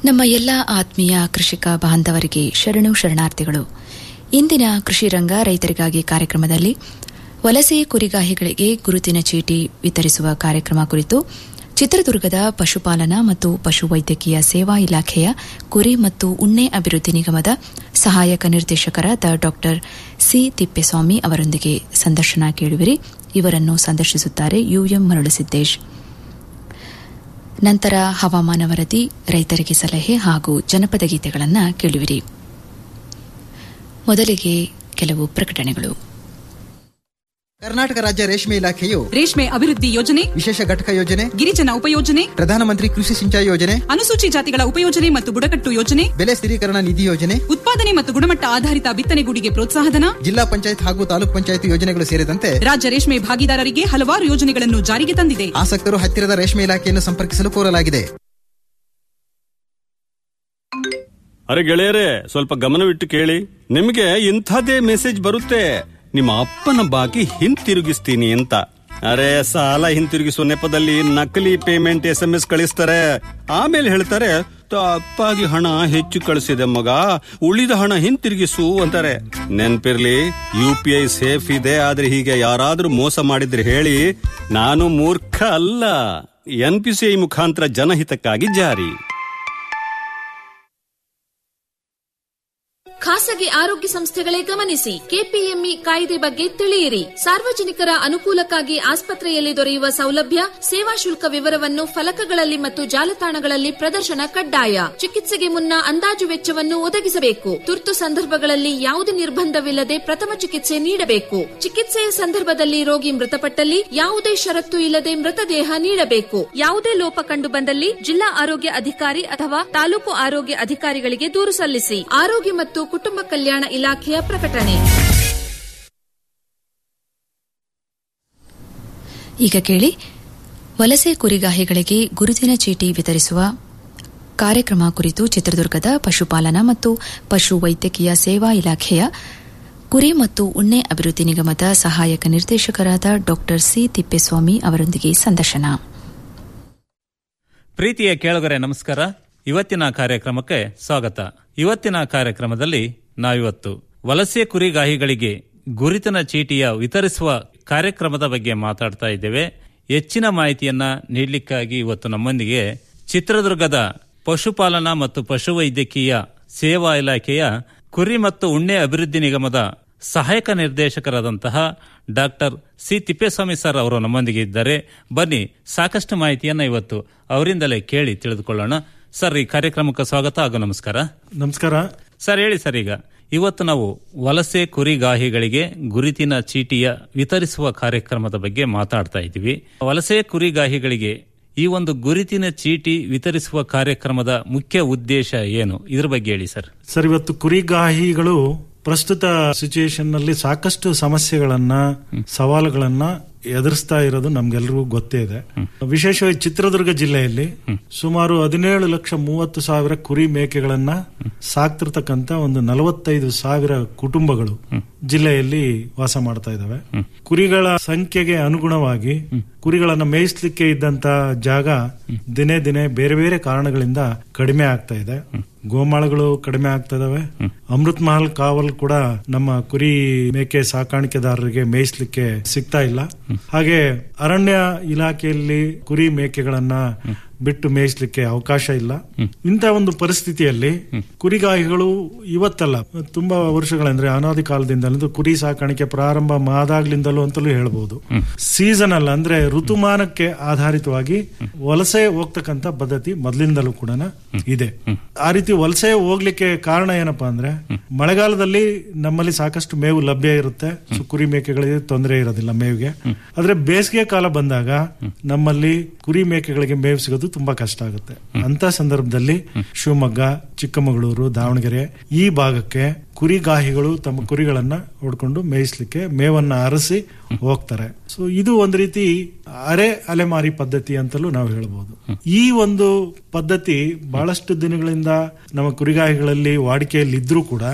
ನಮ್ಮ ಎಲ್ಲ ಆತ್ಮೀಯ ಕೃಷಿಕ ಬಾಂಧವರಿಗೆ ಶರಣು ಶರಣಾರ್ಥಿಗಳು ಇಂದಿನ ಕೃಷಿ ರಂಗ ರೈತರಿಗಾಗಿ ಕಾರ್ಯಕ್ರಮದಲ್ಲಿ ವಲಸೆ ಕುರಿಗಾಹಿಗಳಿಗೆ ಗುರುತಿನ ಚೀಟಿ ವಿತರಿಸುವ ಕಾರ್ಯಕ್ರಮ ಕುರಿತು ಚಿತ್ರದುರ್ಗದ ಪಶುಪಾಲನಾ ಮತ್ತು ಪಶುವೈದ್ಯಕೀಯ ಸೇವಾ ಇಲಾಖೆಯ ಕುರಿ ಮತ್ತು ಉಣ್ಣೆ ಅಭಿವೃದ್ಧಿ ನಿಗಮದ ಸಹಾಯಕ ನಿರ್ದೇಶಕರಾದ ಡಾ ಸಿ ತಿಪ್ಪೇಸ್ವಾಮಿ ಅವರೊಂದಿಗೆ ಸಂದರ್ಶನ ಕೇಳುವಿರಿ ಇವರನ್ನು ಸಂದರ್ಶಿಸುತ್ತಾರೆ ಯುಎಂ ಮರಳುಸಿದ್ದೇಶ್ ನಂತರ ಹವಾಮಾನ ವರದಿ ರೈತರಿಗೆ ಸಲಹೆ ಹಾಗೂ ಜನಪದ ಗೀತೆಗಳನ್ನು ಕೇಳುವಿರಿ ಮೊದಲಿಗೆ ಕೆಲವು ಪ್ರಕಟಣೆಗಳು ಕರ್ನಾಟಕ ರಾಜ್ಯ ರೇಷ್ಮೆ ಇಲಾಖೆಯು ರೇಷ್ಮೆ ಅಭಿವೃದ್ಧಿ ಯೋಜನೆ ವಿಶೇಷ ಘಟಕ ಯೋಜನೆ ಗಿರಿಜನ ಉಪಯೋಜನೆ ಪ್ರಧಾನಮಂತ್ರಿ ಕೃಷಿ ಸಿಂಚಾಯಿ ಯೋಜನೆ ಅನುಸೂಚಿ ಜಾತಿಗಳ ಉಪಯೋಜನೆ ಮತ್ತು ಬುಡಕಟ್ಟು ಯೋಜನೆ ಬೆಲೆ ಸ್ಥಿರೀಕರಣ ನಿಧಿ ಯೋಜನೆ ಉತ್ಪಾದನೆ ಮತ್ತು ಗುಣಮಟ್ಟ ಆಧಾರಿತ ಬಿತ್ತನೆಗೂಡಿಗೆ ಪ್ರೋತ್ಸಾಹಧನ ಜಿಲ್ಲಾ ಪಂಚಾಯತ್ ಹಾಗೂ ತಾಲೂಕ್ ಪಂಚಾಯತ್ ಯೋಜನೆಗಳು ಸೇರಿದಂತೆ ರಾಜ್ಯ ರೇಷ್ಮೆ ಭಾಗಿದಾರರಿಗೆ ಹಲವಾರು ಯೋಜನೆಗಳನ್ನು ಜಾರಿಗೆ ತಂದಿದೆ ಆಸಕ್ತರು ಹತ್ತಿರದ ರೇಷ್ಮೆ ಇಲಾಖೆಯನ್ನು ಸಂಪರ್ಕಿಸಲು ಕೋರಲಾಗಿದೆ ಅರೆ ಗೆಳೆಯರೇ ಸ್ವಲ್ಪ ಗಮನವಿಟ್ಟು ಕೇಳಿ ನಿಮಗೆ ಇಂಥದೇ ಮೆಸೇಜ್ ಬರುತ್ತೆ ನಿಮ್ಮ ಅಪ್ಪನ ಬಾಕಿ ಹಿಂತಿರುಗಿಸ್ತೀನಿ ಅಂತ ಅರೆ ಸಾಲ ಹಿಂತಿರುಗಿಸುವ ನೆಪದಲ್ಲಿ ನಕಲಿ ಪೇಮೆಂಟ್ ಎಸ್ ಎಂ ಎಸ್ ಕಳಿಸ್ತಾರೆ ಆಮೇಲೆ ಹೇಳ್ತಾರೆ ತಪ್ಪಾಗಿ ಹಣ ಹೆಚ್ಚು ಕಳಿಸಿದೆ ಮಗ ಉಳಿದ ಹಣ ಹಿಂತಿರುಗಿಸು ಅಂತಾರೆ ನೆನ್ಪಿರ್ಲಿ ಯು ಪಿ ಐ ಸೇಫ್ ಇದೆ ಆದ್ರೆ ಹೀಗೆ ಯಾರಾದ್ರೂ ಮೋಸ ಮಾಡಿದ್ರೆ ಹೇಳಿ ನಾನು ಮೂರ್ಖ ಅಲ್ಲ ಎನ್ ಪಿ ಸಿ ಐ ಮುಖಾಂತರ ಜನಹಿತಕ್ಕಾಗಿ ಜಾರಿ ಖಾಸಗಿ ಆರೋಗ್ಯ ಸಂಸ್ಥೆಗಳೇ ಗಮನಿಸಿ ಕೆಪಿಎಂಇ ಕಾಯ್ದೆ ಬಗ್ಗೆ ತಿಳಿಯಿರಿ ಸಾರ್ವಜನಿಕರ ಅನುಕೂಲಕ್ಕಾಗಿ ಆಸ್ಪತ್ರೆಯಲ್ಲಿ ದೊರೆಯುವ ಸೌಲಭ್ಯ ಸೇವಾ ಶುಲ್ಕ ವಿವರವನ್ನು ಫಲಕಗಳಲ್ಲಿ ಮತ್ತು ಜಾಲತಾಣಗಳಲ್ಲಿ ಪ್ರದರ್ಶನ ಕಡ್ಡಾಯ ಚಿಕಿತ್ಸೆಗೆ ಮುನ್ನ ಅಂದಾಜು ವೆಚ್ಚವನ್ನು ಒದಗಿಸಬೇಕು ತುರ್ತು ಸಂದರ್ಭಗಳಲ್ಲಿ ಯಾವುದೇ ನಿರ್ಬಂಧವಿಲ್ಲದೆ ಪ್ರಥಮ ಚಿಕಿತ್ಸೆ ನೀಡಬೇಕು ಚಿಕಿತ್ಸೆಯ ಸಂದರ್ಭದಲ್ಲಿ ರೋಗಿ ಮೃತಪಟ್ಟಲ್ಲಿ ಯಾವುದೇ ಷರತ್ತು ಇಲ್ಲದೆ ಮೃತದೇಹ ನೀಡಬೇಕು ಯಾವುದೇ ಲೋಪ ಕಂಡು ಬಂದಲ್ಲಿ ಜಿಲ್ಲಾ ಆರೋಗ್ಯ ಅಧಿಕಾರಿ ಅಥವಾ ತಾಲೂಕು ಆರೋಗ್ಯ ಅಧಿಕಾರಿಗಳಿಗೆ ದೂರು ಸಲ್ಲಿಸಿ ಆರೋಗ್ಯ ಮತ್ತು ಕುಟುಂಬ ಕಲ್ಯಾಣ ಇಲಾಖೆಯ ಪ್ರಕಟಣೆ ಈಗ ಕೇಳಿ ವಲಸೆ ಕುರಿಗಾಹಿಗಳಿಗೆ ಗುರುತಿನ ಚೀಟಿ ವಿತರಿಸುವ ಕಾರ್ಯಕ್ರಮ ಕುರಿತು ಚಿತ್ರದುರ್ಗದ ಪಶುಪಾಲನಾ ಮತ್ತು ಪಶು ವೈದ್ಯಕೀಯ ಸೇವಾ ಇಲಾಖೆಯ ಕುರಿ ಮತ್ತು ಉಣ್ಣೆ ಅಭಿವೃದ್ಧಿ ನಿಗಮದ ಸಹಾಯಕ ನಿರ್ದೇಶಕರಾದ ಡಾ ಸಿ ತಿಪ್ಪೇಸ್ವಾಮಿ ಅವರೊಂದಿಗೆ ಸಂದರ್ಶನ ಪ್ರೀತಿಯ ಕೇಳುಗರೆ ನಮಸ್ಕಾರ ಇವತ್ತಿನ ಕಾರ್ಯಕ್ರಮಕ್ಕೆ ಸ್ವಾಗತ ಇವತ್ತಿನ ಕಾರ್ಯಕ್ರಮದಲ್ಲಿ ನಾವಿವತ್ತು ವಲಸೆ ಕುರಿಗಾಹಿಗಳಿಗೆ ಗುರುತಿನ ಚೀಟಿಯ ವಿತರಿಸುವ ಕಾರ್ಯಕ್ರಮದ ಬಗ್ಗೆ ಮಾತಾಡ್ತಾ ಇದ್ದೇವೆ ಹೆಚ್ಚಿನ ಮಾಹಿತಿಯನ್ನ ನೀಡಲಿಕ್ಕಾಗಿ ಇವತ್ತು ನಮ್ಮೊಂದಿಗೆ ಚಿತ್ರದುರ್ಗದ ಪಶುಪಾಲನಾ ಮತ್ತು ಪಶುವೈದ್ಯಕೀಯ ಸೇವಾ ಇಲಾಖೆಯ ಕುರಿ ಮತ್ತು ಉಣ್ಣೆ ಅಭಿವೃದ್ಧಿ ನಿಗಮದ ಸಹಾಯಕ ನಿರ್ದೇಶಕರಾದಂತಹ ಡಾಕ್ಟರ್ ಸಿ ತಿಪ್ಪೇಸ್ವಾಮಿ ಸರ್ ಅವರು ನಮ್ಮೊಂದಿಗೆ ಇದ್ದಾರೆ ಬನ್ನಿ ಸಾಕಷ್ಟು ಮಾಹಿತಿಯನ್ನ ಇವತ್ತು ಅವರಿಂದಲೇ ಕೇಳಿ ತಿಳಿದುಕೊಳ್ಳೋಣ ಸರ್ ಈ ಕಾರ್ಯಕ್ರಮಕ್ಕೆ ಸ್ವಾಗತ ಹಾಗೂ ನಮಸ್ಕಾರ ನಮಸ್ಕಾರ ಸರ್ ಹೇಳಿ ಸರ್ ಈಗ ಇವತ್ತು ನಾವು ವಲಸೆ ಕುರಿಗಾಹಿಗಳಿಗೆ ಗುರುತಿನ ಚೀಟಿಯ ವಿತರಿಸುವ ಕಾರ್ಯಕ್ರಮದ ಬಗ್ಗೆ ಮಾತಾಡ್ತಾ ಇದ್ದೀವಿ ವಲಸೆ ಕುರಿಗಾಹಿಗಳಿಗೆ ಈ ಒಂದು ಗುರುತಿನ ಚೀಟಿ ವಿತರಿಸುವ ಕಾರ್ಯಕ್ರಮದ ಮುಖ್ಯ ಉದ್ದೇಶ ಏನು ಇದ್ರ ಬಗ್ಗೆ ಹೇಳಿ ಸರ್ ಸರ್ ಇವತ್ತು ಕುರಿಗಾಹಿಗಳು ಪ್ರಸ್ತುತ ಸಿಚುಯೇಷನ್ ನಲ್ಲಿ ಸಾಕಷ್ಟು ಸಮಸ್ಯೆಗಳನ್ನ ಸವಾಲುಗಳನ್ನ ಎದುರಿಸ್ತಾ ಇರೋದು ನಮ್ಗೆಲ್ರಿಗೂ ಗೊತ್ತೇ ಇದೆ ವಿಶೇಷವಾಗಿ ಚಿತ್ರದುರ್ಗ ಜಿಲ್ಲೆಯಲ್ಲಿ ಸುಮಾರು ಹದಿನೇಳು ಲಕ್ಷ ಮೂವತ್ತು ಸಾವಿರ ಕುರಿ ಮೇಕೆಗಳನ್ನ ಸಾಕ್ತಿರ್ತಕ್ಕಂತ ಒಂದು ನಲವತ್ತೈದು ಸಾವಿರ ಕುಟುಂಬಗಳು ಜಿಲ್ಲೆಯಲ್ಲಿ ವಾಸ ಮಾಡ್ತಾ ಇದಾವೆ ಕುರಿಗಳ ಸಂಖ್ಯೆಗೆ ಅನುಗುಣವಾಗಿ ಕುರಿಗಳನ್ನ ಮೇಯಿಸ್ಲಿಕ್ಕೆ ಇದ್ದಂತ ಜಾಗ ದಿನೇ ದಿನೇ ಬೇರೆ ಬೇರೆ ಕಾರಣಗಳಿಂದ ಕಡಿಮೆ ಆಗ್ತಾ ಇದೆ ಗೋಮಾಳಗಳು ಕಡಿಮೆ ಆಗ್ತಾ ಇದಾವೆ ಅಮೃತ್ ಮಹಲ್ ಕಾವಲ್ ಕೂಡ ನಮ್ಮ ಕುರಿ ಮೇಕೆ ಸಾಕಾಣಿಕೆದಾರರಿಗೆ ಮೇಯಿಸ್ಲಿಕ್ಕೆ ಸಿಗ್ತಾ ಇಲ್ಲ ಹಾಗೆ ಅರಣ್ಯ ಇಲಾಖೆಯಲ್ಲಿ ಕುರಿ ಮೇಕೆಗಳನ್ನ ಬಿಟ್ಟು ಮೇಯಿಸ್ಲಿಕ್ಕೆ ಅವಕಾಶ ಇಲ್ಲ ಇಂಥ ಒಂದು ಪರಿಸ್ಥಿತಿಯಲ್ಲಿ ಕುರಿಗಾಹಿಗಳು ಇವತ್ತಲ್ಲ ತುಂಬಾ ವರ್ಷಗಳಂದ್ರೆ ಅನಾದಿ ಕಾಲದಿಂದಲೂ ಕುರಿ ಸಾಕಾಣಿಕೆ ಪ್ರಾರಂಭ ಆದಾಗ್ಲಿಂದಲೂ ಅಂತಲೂ ಹೇಳ್ಬಹುದು ಸೀಸನ್ ಅಲ್ಲ ಅಂದ್ರೆ ಋತುಮಾನಕ್ಕೆ ಆಧಾರಿತವಾಗಿ ವಲಸೆ ಹೋಗ್ತಕ್ಕಂತ ಪದ್ಧತಿ ಮೊದಲಿಂದಲೂ ಕೂಡ ಇದೆ ಆ ರೀತಿ ವಲಸೆ ಹೋಗ್ಲಿಕ್ಕೆ ಕಾರಣ ಏನಪ್ಪಾ ಅಂದ್ರೆ ಮಳೆಗಾಲದಲ್ಲಿ ನಮ್ಮಲ್ಲಿ ಸಾಕಷ್ಟು ಮೇವು ಲಭ್ಯ ಇರುತ್ತೆ ಸೊ ಕುರಿ ಮೇಕೆಗಳಿಗೆ ತೊಂದರೆ ಇರೋದಿಲ್ಲ ಮೇವಿಗೆ ಆದ್ರೆ ಬೇಸಿಗೆ ಕಾಲ ಬಂದಾಗ ನಮ್ಮಲ್ಲಿ ಕುರಿ ಮೇಕೆಗಳಿಗೆ ಮೇವು ಸಿಗೋದು ತುಂಬಾ ಕಷ್ಟ ಆಗುತ್ತೆ ಅಂತ ಸಂದರ್ಭದಲ್ಲಿ ಶಿವಮೊಗ್ಗ ಚಿಕ್ಕಮಗಳೂರು ದಾವಣಗೆರೆ ಈ ಭಾಗಕ್ಕೆ ಕುರಿಗಾಹಿಗಳು ತಮ್ಮ ಕುರಿಗಳನ್ನ ಹೊಡ್ಕೊಂಡು ಮೇಯಿಸ್ಲಿಕ್ಕೆ ಮೇವನ್ನ ಅರಸಿ ಹೋಗ್ತಾರೆ ಸೊ ಇದು ಒಂದು ರೀತಿ ಅರೆ ಅಲೆಮಾರಿ ಪದ್ಧತಿ ಅಂತಲೂ ನಾವು ಹೇಳ್ಬೋದು ಈ ಒಂದು ಪದ್ಧತಿ ಬಹಳಷ್ಟು ದಿನಗಳಿಂದ ನಮ್ಮ ಕುರಿಗಾಹಿಗಳಲ್ಲಿ ವಾಡಿಕೆಯಲ್ಲಿ ಇದ್ರೂ ಕೂಡ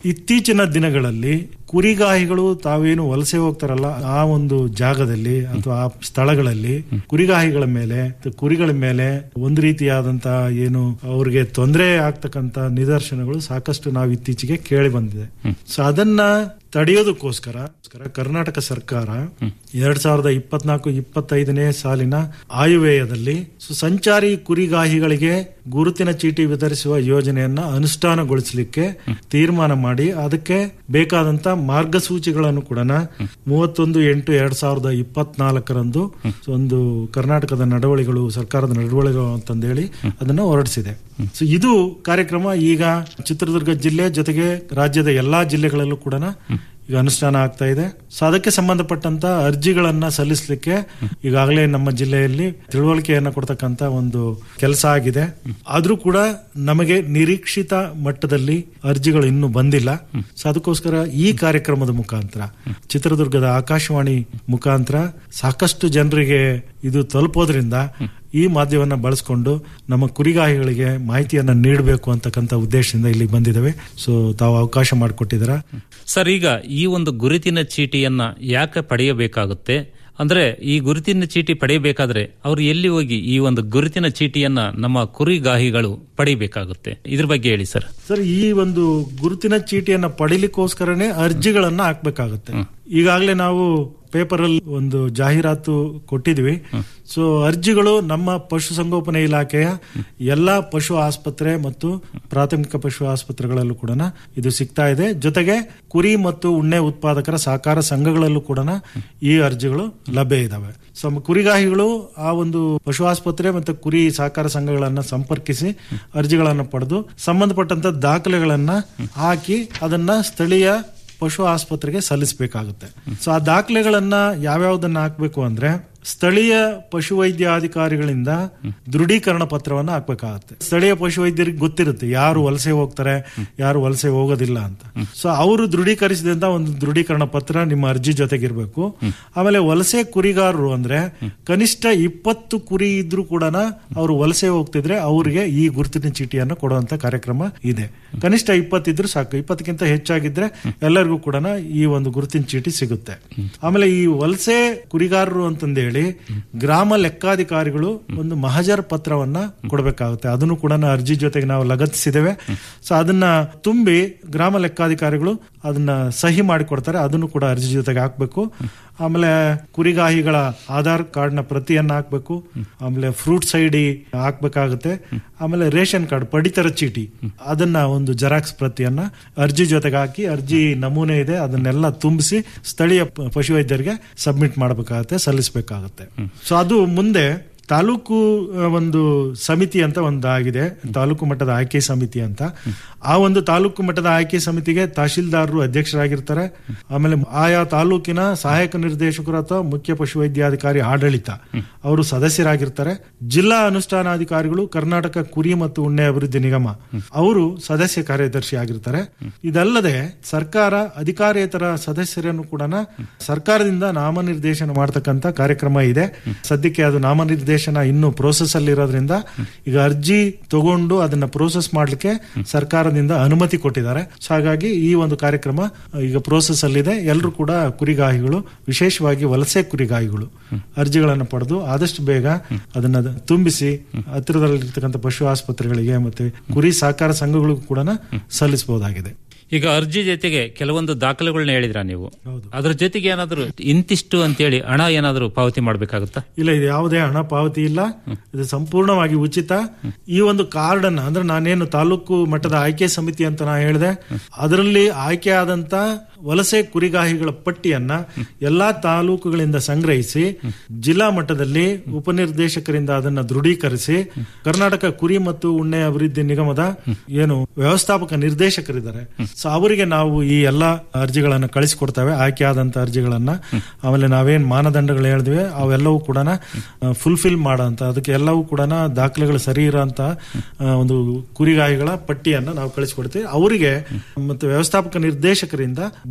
ಇತ್ತೀಚಿನ ದಿನಗಳಲ್ಲಿ ಕುರಿಗಾಹಿಗಳು ತಾವೇನು ವಲಸೆ ಹೋಗ್ತಾರಲ್ಲ ಆ ಒಂದು ಜಾಗದಲ್ಲಿ ಅಥವಾ ಆ ಸ್ಥಳಗಳಲ್ಲಿ ಕುರಿಗಾಹಿಗಳ ಮೇಲೆ ಕುರಿಗಳ ಮೇಲೆ ಒಂದು ರೀತಿಯಾದಂತಹ ಏನು ಅವ್ರಿಗೆ ತೊಂದರೆ ಆಗ್ತಕ್ಕಂತ ನಿದರ್ಶನಗಳು ಸಾಕಷ್ಟು ನಾವು ಇತ್ತೀಚೆಗೆ ಕೇಳಿ ಬಂದಿದೆ ಸೊ ಅದನ್ನ ತಡೆಯೋದಕ್ಕೋಸ್ಕರ ಕರ್ನಾಟಕ ಸರ್ಕಾರ ಎರಡ್ ಸಾವಿರದ ಇಪ್ಪತ್ನಾಲ್ಕು ಇಪ್ಪತ್ತೈದನೇ ಸಾಲಿನ ಆಯುವ್ಯಯದಲ್ಲಿ ಸೊ ಸಂಚಾರಿ ಕುರಿಗಾಹಿಗಳಿಗೆ ಗುರುತಿನ ಚೀಟಿ ವಿತರಿಸುವ ಯೋಜನೆಯನ್ನ ಅನುಷ್ಠಾನಗೊಳಿಸಲಿಕ್ಕೆ ತೀರ್ಮಾನ ಮಾಡಿ ಅದಕ್ಕೆ ಬೇಕಾದಂತ ಮಾರ್ಗಸೂಚಿಗಳನ್ನು ಕೂಡ ಮೂವತ್ತೊಂದು ಎಂಟು ಎರಡ್ ಸಾವಿರದ ಇಪ್ಪತ್ನಾಲ್ಕರಂದು ಒಂದು ಕರ್ನಾಟಕದ ನಡವಳಿಗಳು ಸರ್ಕಾರದ ನಡವಳಿಗಳು ಅಂತಂದೇಳಿ ಅದನ್ನ ಹೊರಡಿಸಿದೆ ಸೊ ಇದು ಕಾರ್ಯಕ್ರಮ ಈಗ ಚಿತ್ರದುರ್ಗ ಜಿಲ್ಲೆ ಜೊತೆಗೆ ರಾಜ್ಯದ ಎಲ್ಲಾ ಜಿಲ್ಲೆಗಳಲ್ಲೂ ಕೂಡ ಈಗ ಅನುಷ್ಠಾನ ಆಗ್ತಾ ಇದೆ ಸೊ ಅದಕ್ಕೆ ಸಂಬಂಧಪಟ್ಟಂತ ಅರ್ಜಿಗಳನ್ನ ಸಲ್ಲಿಸಲಿಕ್ಕೆ ಈಗಾಗಲೇ ನಮ್ಮ ಜಿಲ್ಲೆಯಲ್ಲಿ ತಿಳುವಳಿಕೆಯನ್ನ ಕೊಡ್ತಕ್ಕಂತ ಒಂದು ಕೆಲಸ ಆಗಿದೆ ಆದ್ರೂ ಕೂಡ ನಮಗೆ ನಿರೀಕ್ಷಿತ ಮಟ್ಟದಲ್ಲಿ ಅರ್ಜಿಗಳು ಇನ್ನೂ ಬಂದಿಲ್ಲ ಸೊ ಅದಕ್ಕೋಸ್ಕರ ಈ ಕಾರ್ಯಕ್ರಮದ ಮುಖಾಂತರ ಚಿತ್ರದುರ್ಗದ ಆಕಾಶವಾಣಿ ಮುಖಾಂತರ ಸಾಕಷ್ಟು ಜನರಿಗೆ ಇದು ತಲುಪೋದ್ರಿಂದ ಈ ಮಾಧ್ಯಮವನ್ನ ಬಳಸಿಕೊಂಡು ನಮ್ಮ ಕುರಿಗಾಹಿಗಳಿಗೆ ಮಾಹಿತಿಯನ್ನ ನೀಡಬೇಕು ಅಂತಕ್ಕಂಥ ಉದ್ದೇಶದಿಂದ ಇಲ್ಲಿ ಬಂದಿದ್ದೇವೆ ಸೊ ತಾವು ಅವಕಾಶ ಮಾಡಿಕೊಟ್ಟಿದ್ದೀರಾ ಸರ್ ಈಗ ಈ ಒಂದು ಗುರುತಿನ ಚೀಟಿಯನ್ನ ಯಾಕೆ ಪಡೆಯಬೇಕಾಗುತ್ತೆ ಅಂದ್ರೆ ಈ ಗುರುತಿನ ಚೀಟಿ ಪಡೆಯಬೇಕಾದ್ರೆ ಅವರು ಎಲ್ಲಿ ಹೋಗಿ ಈ ಒಂದು ಗುರುತಿನ ಚೀಟಿಯನ್ನ ನಮ್ಮ ಕುರಿಗಾಹಿಗಳು ಪಡೆಯಬೇಕಾಗುತ್ತೆ ಇದ್ರ ಬಗ್ಗೆ ಹೇಳಿ ಸರ್ ಸರ್ ಈ ಒಂದು ಗುರುತಿನ ಚೀಟಿಯನ್ನ ಪಡಿಲಿಕ್ಕೋಸ್ಕರನೇ ಅರ್ಜಿಗಳನ್ನ ಹಾಕ್ಬೇಕಾಗುತ್ತೆ ಈಗಾಗಲೇ ನಾವು ಪೇಪರ್ ಅಲ್ಲಿ ಒಂದು ಜಾಹೀರಾತು ಕೊಟ್ಟಿದ್ವಿ ಸೊ ಅರ್ಜಿಗಳು ನಮ್ಮ ಪಶುಸಂಗೋಪನೆ ಇಲಾಖೆಯ ಎಲ್ಲಾ ಪಶು ಆಸ್ಪತ್ರೆ ಮತ್ತು ಪ್ರಾಥಮಿಕ ಪಶು ಆಸ್ಪತ್ರೆಗಳಲ್ಲೂ ಕೂಡ ಇದು ಸಿಗ್ತಾ ಇದೆ ಜೊತೆಗೆ ಕುರಿ ಮತ್ತು ಉಣ್ಣೆ ಉತ್ಪಾದಕರ ಸಹಕಾರ ಸಂಘಗಳಲ್ಲೂ ಕೂಡ ಈ ಅರ್ಜಿಗಳು ಲಭ್ಯ ಇದಾವೆ ಸೊ ಕುರಿಗಾಹಿಗಳು ಆ ಒಂದು ಪಶು ಆಸ್ಪತ್ರೆ ಮತ್ತು ಕುರಿ ಸಹಕಾರ ಸಂಘಗಳನ್ನ ಸಂಪರ್ಕಿಸಿ ಅರ್ಜಿಗಳನ್ನ ಪಡೆದು ಸಂಬಂಧಪಟ್ಟಂತ ದಾಖಲೆಗಳನ್ನ ಹಾಕಿ ಅದನ್ನ ಸ್ಥಳೀಯ ಪಶು ಆಸ್ಪತ್ರೆಗೆ ಸಲ್ಲಿಸಬೇಕಾಗುತ್ತೆ ಸೊ ಆ ದಾಖಲೆಗಳನ್ನ ಯಾವ್ಯಾವ್ದನ್ನ ಹಾಕ್ಬೇಕು ಅಂದ್ರೆ ಸ್ಥಳೀಯ ಪಶುವೈದ್ಯಾಧಿಕಾರಿಗಳಿಂದ ದೃಢೀಕರಣ ಪತ್ರವನ್ನ ಹಾಕ್ಬೇಕಾಗತ್ತೆ ಸ್ಥಳೀಯ ಪಶುವೈದ್ಯರಿಗೆ ಗೊತ್ತಿರುತ್ತೆ ಯಾರು ವಲಸೆ ಹೋಗ್ತಾರೆ ಯಾರು ವಲಸೆ ಹೋಗೋದಿಲ್ಲ ಅಂತ ಸೊ ಅವರು ದೃಢೀಕರಿಸಿದಂತ ಒಂದು ದೃಢೀಕರಣ ಪತ್ರ ನಿಮ್ಮ ಅರ್ಜಿ ಜೊತೆಗಿರ್ಬೇಕು ಆಮೇಲೆ ವಲಸೆ ಕುರಿಗಾರರು ಅಂದ್ರೆ ಕನಿಷ್ಠ ಇಪ್ಪತ್ತು ಕುರಿ ಇದ್ರೂ ಕೂಡ ಅವರು ವಲಸೆ ಹೋಗ್ತಿದ್ರೆ ಅವರಿಗೆ ಈ ಗುರುತಿನ ಚೀಟಿಯನ್ನು ಕೊಡುವಂತ ಕಾರ್ಯಕ್ರಮ ಇದೆ ಕನಿಷ್ಠ ಇಪ್ಪತ್ತಿದ್ರು ಸಾಕು ಇಪ್ಪತ್ತಕ್ಕಿಂತ ಹೆಚ್ಚಾಗಿದ್ರೆ ಎಲ್ಲರಿಗೂ ಕೂಡ ಈ ಒಂದು ಗುರುತಿನ ಚೀಟಿ ಸಿಗುತ್ತೆ ಆಮೇಲೆ ಈ ವಲಸೆ ಕುರಿಗಾರರು ಅಂತಂದೇಳಿ ಗ್ರಾಮ ಲೆಕ್ಕಾಧಿಕಾರಿಗಳು ಒಂದು ಮಹಜರ್ ಪತ್ರವನ್ನ ಕೊಡಬೇಕಾಗುತ್ತೆ ಅದನ್ನು ಕೂಡ ಅರ್ಜಿ ಜೊತೆಗೆ ನಾವು ಲಗತ್ತಿಸಿದ್ದೇವೆ ಸೊ ಅದನ್ನ ತುಂಬಿ ಗ್ರಾಮ ಲೆಕ್ಕಾಧಿಕಾರಿಗಳು ಅದನ್ನ ಸಹಿ ಮಾಡಿಕೊಡ್ತಾರೆ ಅದನ್ನು ಕೂಡ ಅರ್ಜಿ ಜೊತೆಗೆ ಹಾಕ್ಬೇಕು ಆಮೇಲೆ ಕುರಿಗಾಹಿಗಳ ಆಧಾರ್ ಕಾರ್ಡ್ ನ ಪ್ರತಿಯನ್ನ ಹಾಕ್ಬೇಕು ಆಮೇಲೆ ಫ್ರೂಟ್ಸ್ ಐಡಿ ಹಾಕ್ಬೇಕಾಗುತ್ತೆ ಆಮೇಲೆ ರೇಷನ್ ಕಾರ್ಡ್ ಪಡಿತರ ಚೀಟಿ ಅದನ್ನ ಒಂದು ಜೆರಾಕ್ಸ್ ಪ್ರತಿಯನ್ನ ಅರ್ಜಿ ಜೊತೆಗೆ ಹಾಕಿ ಅರ್ಜಿ ನಮೂನೆ ಇದೆ ಅದನ್ನೆಲ್ಲ ತುಂಬಿಸಿ ಸ್ಥಳೀಯ ಪ- ಪಶುವೈದ್ಯರಿಗೆ ಸಬ್ಮಿಟ್ ಮಾಡಬೇಕಾಗುತ್ತೆ ಸಲ್ಲಿಸಬೇಕಾಗುತ್ತೆ ಸೊ ಅದು ಮುಂದೆ ತಾಲೂಕು ಆ, ಒಂದು ಸಮಿತಿ ಅಂತ ಒಂದು ಆಗಿದೆ ತಾಲೂಕು ಮಟ್ಟದ ಆಯ್ಕೆ ಸಮಿತಿ ಅಂತ ಆ ಒಂದು ತಾಲೂಕು ಮಟ್ಟದ ಆಯ್ಕೆ ಸಮಿತಿಗೆ ತಹಶೀಲ್ದಾರರು ಅಧ್ಯಕ್ಷರಾಗಿರ್ತಾರೆ ಆಮೇಲೆ ಆಯಾ ತಾಲೂಕಿನ ಸಹಾಯಕ ನಿರ್ದೇಶಕರು ಅಥವಾ ಮುಖ್ಯ ಪಶುವೈದ್ಯಾಧಿಕಾರಿ ಆಡಳಿತ ಅವರು ಸದಸ್ಯರಾಗಿರ್ತಾರೆ ಜಿಲ್ಲಾ ಅನುಷ್ಠಾನಾಧಿಕಾರಿಗಳು ಕರ್ನಾಟಕ ಕುರಿ ಮತ್ತು ಉಣ್ಣೆ ಅಭಿವೃದ್ಧಿ ನಿಗಮ ಅವರು ಸದಸ್ಯ ಕಾರ್ಯದರ್ಶಿ ಆಗಿರ್ತಾರೆ ಇದಲ್ಲದೆ ಸರ್ಕಾರ ಅಧಿಕಾರೇತರ ಸದಸ್ಯರನ್ನು ಕೂಡ ಸರ್ಕಾರದಿಂದ ನಾಮನಿರ್ದೇಶನ ಮಾಡತಕ್ಕಂತ ಕಾರ್ಯಕ್ರಮ ಇದೆ ಸದ್ಯಕ್ಕೆ ಅದು ನಾಮನಿರ್ದೇಶನ ಇನ್ನು ಪ್ರೋಸೆಸ್ ಅಲ್ಲಿ ಇರೋದ್ರಿಂದ ಈಗ ಅರ್ಜಿ ತಗೊಂಡು ಅದನ್ನ ಪ್ರೋಸೆಸ್ ಮಾಡ್ಲಿಕ್ಕೆ ಸರ್ಕಾರದಿಂದ ಅನುಮತಿ ಕೊಟ್ಟಿದ್ದಾರೆ ಸೊ ಹಾಗಾಗಿ ಈ ಒಂದು ಕಾರ್ಯಕ್ರಮ ಈಗ ಪ್ರೋಸೆಸ್ ಅಲ್ಲಿದೆ ಎಲ್ಲರೂ ಕೂಡ ಕುರಿಗಾಹಿಗಳು ವಿಶೇಷವಾಗಿ ವಲಸೆ ಕುರಿಗಾಹಿಗಳು ಅರ್ಜಿಗಳನ್ನು ಪಡೆದು ಆದಷ್ಟು ಬೇಗ ಅದನ್ನ ತುಂಬಿಸಿ ಹತ್ತಿರದಲ್ಲಿರ್ತಕ್ಕಂಥ ಪಶು ಆಸ್ಪತ್ರೆಗಳಿಗೆ ಮತ್ತೆ ಕುರಿ ಸಹಕಾರ ಸಂಘಗಳಿಗೂ ಕೂಡ ಸಲ್ಲಿಸಬಹುದಾಗಿದೆ ಈಗ ಅರ್ಜಿ ಜೊತೆಗೆ ಕೆಲವೊಂದು ದಾಖಲೆಗಳನ್ನ ಹೇಳಿದ್ರ ನೀವು ಅದ್ರ ಜೊತೆಗೆ ಏನಾದ್ರು ಇಂತಿಷ್ಟು ಅಂತೇಳಿ ಹಣ ಏನಾದ್ರು ಪಾವತಿ ಮಾಡ್ಬೇಕಾಗುತ್ತಾ ಇಲ್ಲ ಇದು ಯಾವುದೇ ಹಣ ಪಾವತಿ ಇಲ್ಲ ಇದು ಸಂಪೂರ್ಣವಾಗಿ ಉಚಿತ ಈ ಒಂದು ಕಾರ್ಡ್ ಅನ್ನ ಅಂದ್ರೆ ನಾನೇನು ತಾಲೂಕು ಮಟ್ಟದ ಆಯ್ಕೆ ಸಮಿತಿ ಅಂತ ನಾ ಹೇಳಿದೆ ಅದರಲ್ಲಿ ಆಯ್ಕೆ ಆದಂತ ವಲಸೆ ಕುರಿಗಾಹಿಗಳ ಪಟ್ಟಿಯನ್ನ ಎಲ್ಲಾ ತಾಲೂಕುಗಳಿಂದ ಸಂಗ್ರಹಿಸಿ ಜಿಲ್ಲಾ ಮಟ್ಟದಲ್ಲಿ ಉಪನಿರ್ದೇಶಕರಿಂದ ಅದನ್ನ ದೃಢೀಕರಿಸಿ ಕರ್ನಾಟಕ ಕುರಿ ಮತ್ತು ಉಣ್ಣೆ ಅಭಿವೃದ್ಧಿ ನಿಗಮದ ಏನು ವ್ಯವಸ್ಥಾಪಕ ನಿರ್ದೇಶಕರಿದ್ದಾರೆ ಸೊ ಅವರಿಗೆ ನಾವು ಈ ಎಲ್ಲಾ ಅರ್ಜಿಗಳನ್ನ ಕಳಿಸಿಕೊಡ್ತೇವೆ ಆಯ್ಕೆ ಆದಂತ ಅರ್ಜಿಗಳನ್ನ ಆಮೇಲೆ ನಾವೇನ್ ಮಾನದಂಡಗಳು ಹೇಳಿದ್ವಿ ಅವೆಲ್ಲವೂ ಕೂಡ ಫುಲ್ಫಿಲ್ ಮಾಡಂತ ಅದಕ್ಕೆ ಎಲ್ಲವೂ ಕೂಡ ದಾಖಲೆಗಳು ಸರಿ ಇರೋಂತ ಆ, ಒಂದು ಕುರಿಗಾಯಿಗಳ ಪಟ್ಟಿಯನ್ನ ನಾವು ಕಳಿಸಿಕೊಡ್ತೀವಿ ಅವರಿಗೆ ಮತ್ತು ವ್ಯವಸ್ಥಾಪಕ ನಿರ್ದೇಶಕರಿಂದ